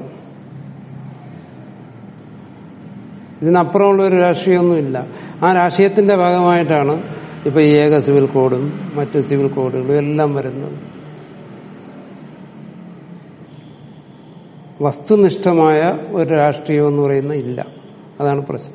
ഇതിനപ്പുറമുള്ള ഒരു രാഷ്ട്രീയമൊന്നുമില്ല ആ രാഷ്ട്രീയത്തിന്റെ ഭാഗമായിട്ടാണ് ഇപ്പൊ ഈ ഏക സിവിൽ കോഡും മറ്റ് സിവിൽ കോഡുകളും എല്ലാം വരുന്നത് വസ്തുനിഷ്ഠമായ ഒരു രാഷ്ട്രീയം എന്ന് പറയുന്ന ഇല്ല അതാണ് പ്രശ്നം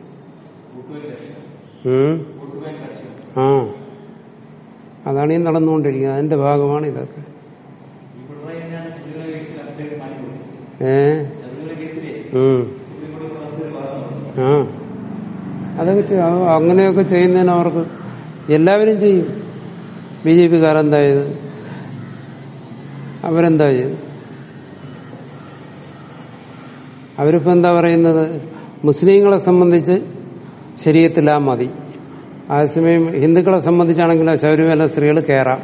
ഉം. ആ അതാണ് ഈ നടന്നുകൊണ്ടിരിക്കുന്നത് അതിന്റെ ഭാഗമാണ് ഇതൊക്കെ ഇവിടെ തന്നെയാണ് ശബരിമല കേസിൽ അപ്ഡേറ്റ് മാറ്റിക്കൊടുത്തത് ഏ ശബരിമല കേസിലെ ഉം. സുപ്രീം കോടതി അപ്ഡേറ്റ് പറഞ്ഞു ആ അതൊക്കെ ചെയ്യ- അത് അങ്ങനെയൊക്കെ ചെയ്യുന്നതിന് അവർക്ക് എല്ലാവരും ചെയ്യും ബി ജെ പിക്കാരെന്താ ചെയ്ത് അവരെന്താ ചെയ്ത് അവരിപ്പോ എന്താ പറയുന്നത് മുസ്ലിങ്ങളെ സംബന്ധിച്ച് ശരീരത്തിലാ മതി അതേസമയം ഹിന്ദുക്കളെ സംബന്ധിച്ചാണെങ്കിലും ശബരിമല സ്ത്രീകൾ കയറാം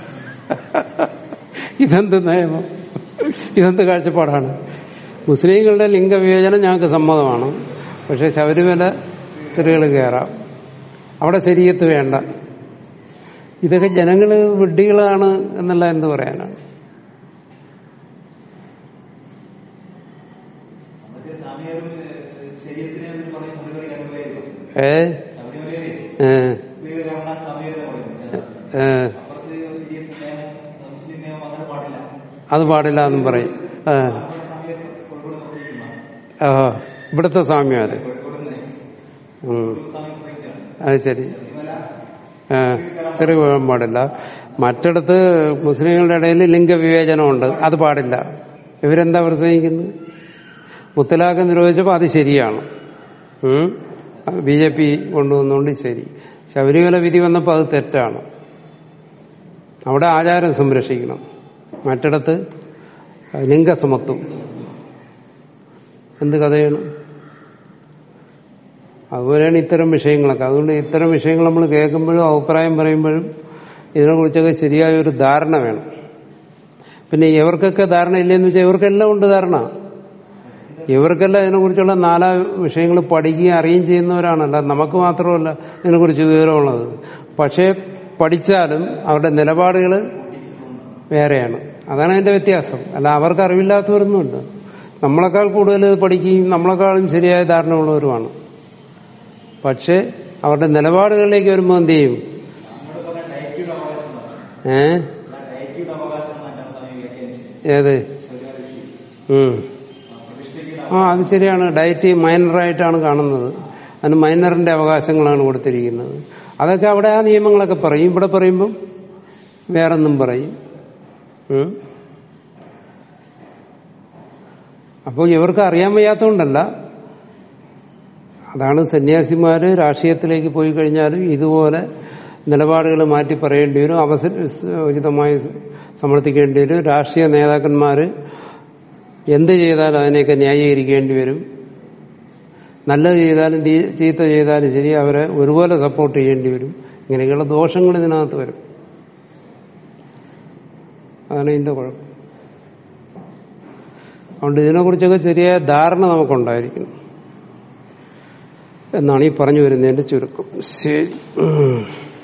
ഇതെന്ത് നിയമം ഇതെന്ത് കാഴ്ചപ്പാടാണ് മുസ്ലിങ്ങളുടെ ലിംഗവിവേചനം ഞങ്ങൾക്ക് സമ്മതമാണ് പക്ഷെ ശബരിമല സ്ത്രീകൾ കയറാം അവിടെ ശരീരത്ത് വേണ്ട ഇതൊക്കെ ജനങ്ങൾ വിഡ്ഢികളാണ് എന്നുള്ള എന്ത് പറയാനാണ് മറ്റേ സ്വാമിയാരും ശരീരത്തിനെ എന്ന് പറയും മറുപടി അനുഭവമായിരുന്നു ഏ ശബരിമലയിലെ ഏ സ്ത്രീകൾ കാണാൻ സ്വാമിയാരെ പറയുന്നത് ഏ അപ്പുറത്ത് ശരീരത്തിൽ നിയമം മുസ്ലിം നിയമം അങ്ങനെ പാടില്ല അത് പാടില്ല എന്നും പറയും ഏ നമ്മുടെ സ്വാമിയാർ കോഴിക്കോട് പ്രസംഗിക്കുന്ന ആ ഇവിടുത്തെ സ്വാമിമാര് കോഴിക്കോട് നിന്ന് ഉം. സ്വാമി പ്രസംഗിച്ചാണ് അത് ശരി ശബരിമല ഏ ചെറിയ പോകാൻ പാടില്ല മറ്റിടത്ത് മുസ്ലിങ്ങളുടെ ഇടയിൽ ലിംഗവിവേചനമുണ്ട് അത് പാടില്ല ഇവരെന്താ പ്രസംഗിക്കുന്നത് മുത്തലാഖ് നിരോധിച്ചപ്പോൾ അത് ശരിയാണ് ബി ജെ പി കൊണ്ടുവന്നുകൊണ്ട് ശരി ശബരിമല വിധി വന്നപ്പോൾ അത് തെറ്റാണ് അവിടെ ആചാരം സംരക്ഷിക്കണം മറ്റിടത്ത് ലിംഗസമത്വം എന്ത് കഥയാണ് അതുപോലെയാണ് ഇത്തരം വിഷയങ്ങളൊക്കെ അതുകൊണ്ട് ഇത്തരം വിഷയങ്ങൾ നമ്മൾ കേൾക്കുമ്പോഴും അഭിപ്രായം പറയുമ്പോഴും ഇതിനെക്കുറിച്ചൊക്കെ ശരിയായ ഒരു ധാരണ വേണം പിന്നെ ഇവർക്കൊക്കെ ധാരണ ഇല്ലെന്ന് വെച്ചാൽ ഇവർക്കെല്ലാം ഉണ്ട് ധാരണ ഇവർക്കെല്ലാം ഇതിനെക്കുറിച്ചുള്ള നാലാ വിഷയങ്ങൾ പഠിക്കുകയും അറിയുകയും ചെയ്യുന്നവരാണല്ല നമുക്ക് മാത്രമല്ല ഇതിനെക്കുറിച്ച് വിവരമുള്ളത് പക്ഷേ പഠിച്ചാലും അവരുടെ നിലപാടുകൾ വേറെയാണ് അതാണ് അതിന്റെ വ്യത്യാസം അല്ല അവർക്ക് അറിവില്ലാത്തവരൊന്നുമില്ല നമ്മളെക്കാൾ കൂടുതൽ ഇത് പഠിക്കുകയും നമ്മളെക്കാളും ശരിയായ ധാരണയുള്ളവരുമാണ് പക്ഷെ അവരുടെ നിലപാടുകളിലേക്ക് വരുമ്പോൾ എന്ത് ചെയ്യും നമ്മുടെ പറഞ്ഞ ഡയറ്റിയുടെ അവകാശം എന്നാണ്. ഏ ആ ഡയറ്റിയുടെ അവകാശം എന്നാണ് സ്വാമി വ്യാഖ്യാനിച്ചത് ഏത് ശബരിമല വിഷയം ഉം ആ, പ്രതിഷ്ഠയ്ക്ക് ആ അത് ശരിയാണ് ഡയറ്റ് മൈനറായിട്ടാണ് കാണുന്നത് അതിന് മൈനറിന്റെ അവകാശങ്ങളാണ് കൊടുത്തിരിക്കുന്നത് അതൊക്കെ അവിടെ ആ നിയമങ്ങളൊക്കെ പറയും ഇവിടെ പറയുമ്പം വേറൊന്നും പറയും ഉം. അപ്പോൾ ഇവർക്ക് അറിയാൻ വയ്യാത്തതുകൊണ്ടല്ല അതാണ് സന്യാസിമാര് രാഷ്ട്രീയത്തിലേക്ക് പോയി കഴിഞ്ഞാലും ഇതുപോലെ നിലപാടുകൾ മാറ്റി പറയേണ്ടി വരും അവസരോചിതമായി സമർത്ഥിക്കേണ്ടി വരും രാഷ്ട്രീയ നേതാക്കന്മാര് എന്ത് ചെയ്താലും അതിനെയൊക്കെ ന്യായീകരിക്കേണ്ടി വരും നല്ലത് ചെയ്താലും തീ- ചീത്ത ചെയ്താലും ശരി അവരെ ഒരുപോലെ സപ്പോർട്ട് ചെയ്യേണ്ടി വരും ഇങ്ങനെയൊക്കെയുള്ള ദോഷങ്ങൾ ഇതിനകത്ത് വരും അതാണ് ഇതിന്റെ കുഴപ്പം അതുകൊണ്ട് ഇതിനെക്കുറിച്ചൊക്കെ ശരിയായ ധാരണ നമുക്കുണ്ടായിരിക്കണം എന്നാണ് ഈ പറഞ്ഞു വരുന്നതിന്റെ ചുരുക്കം ശരി ഉം.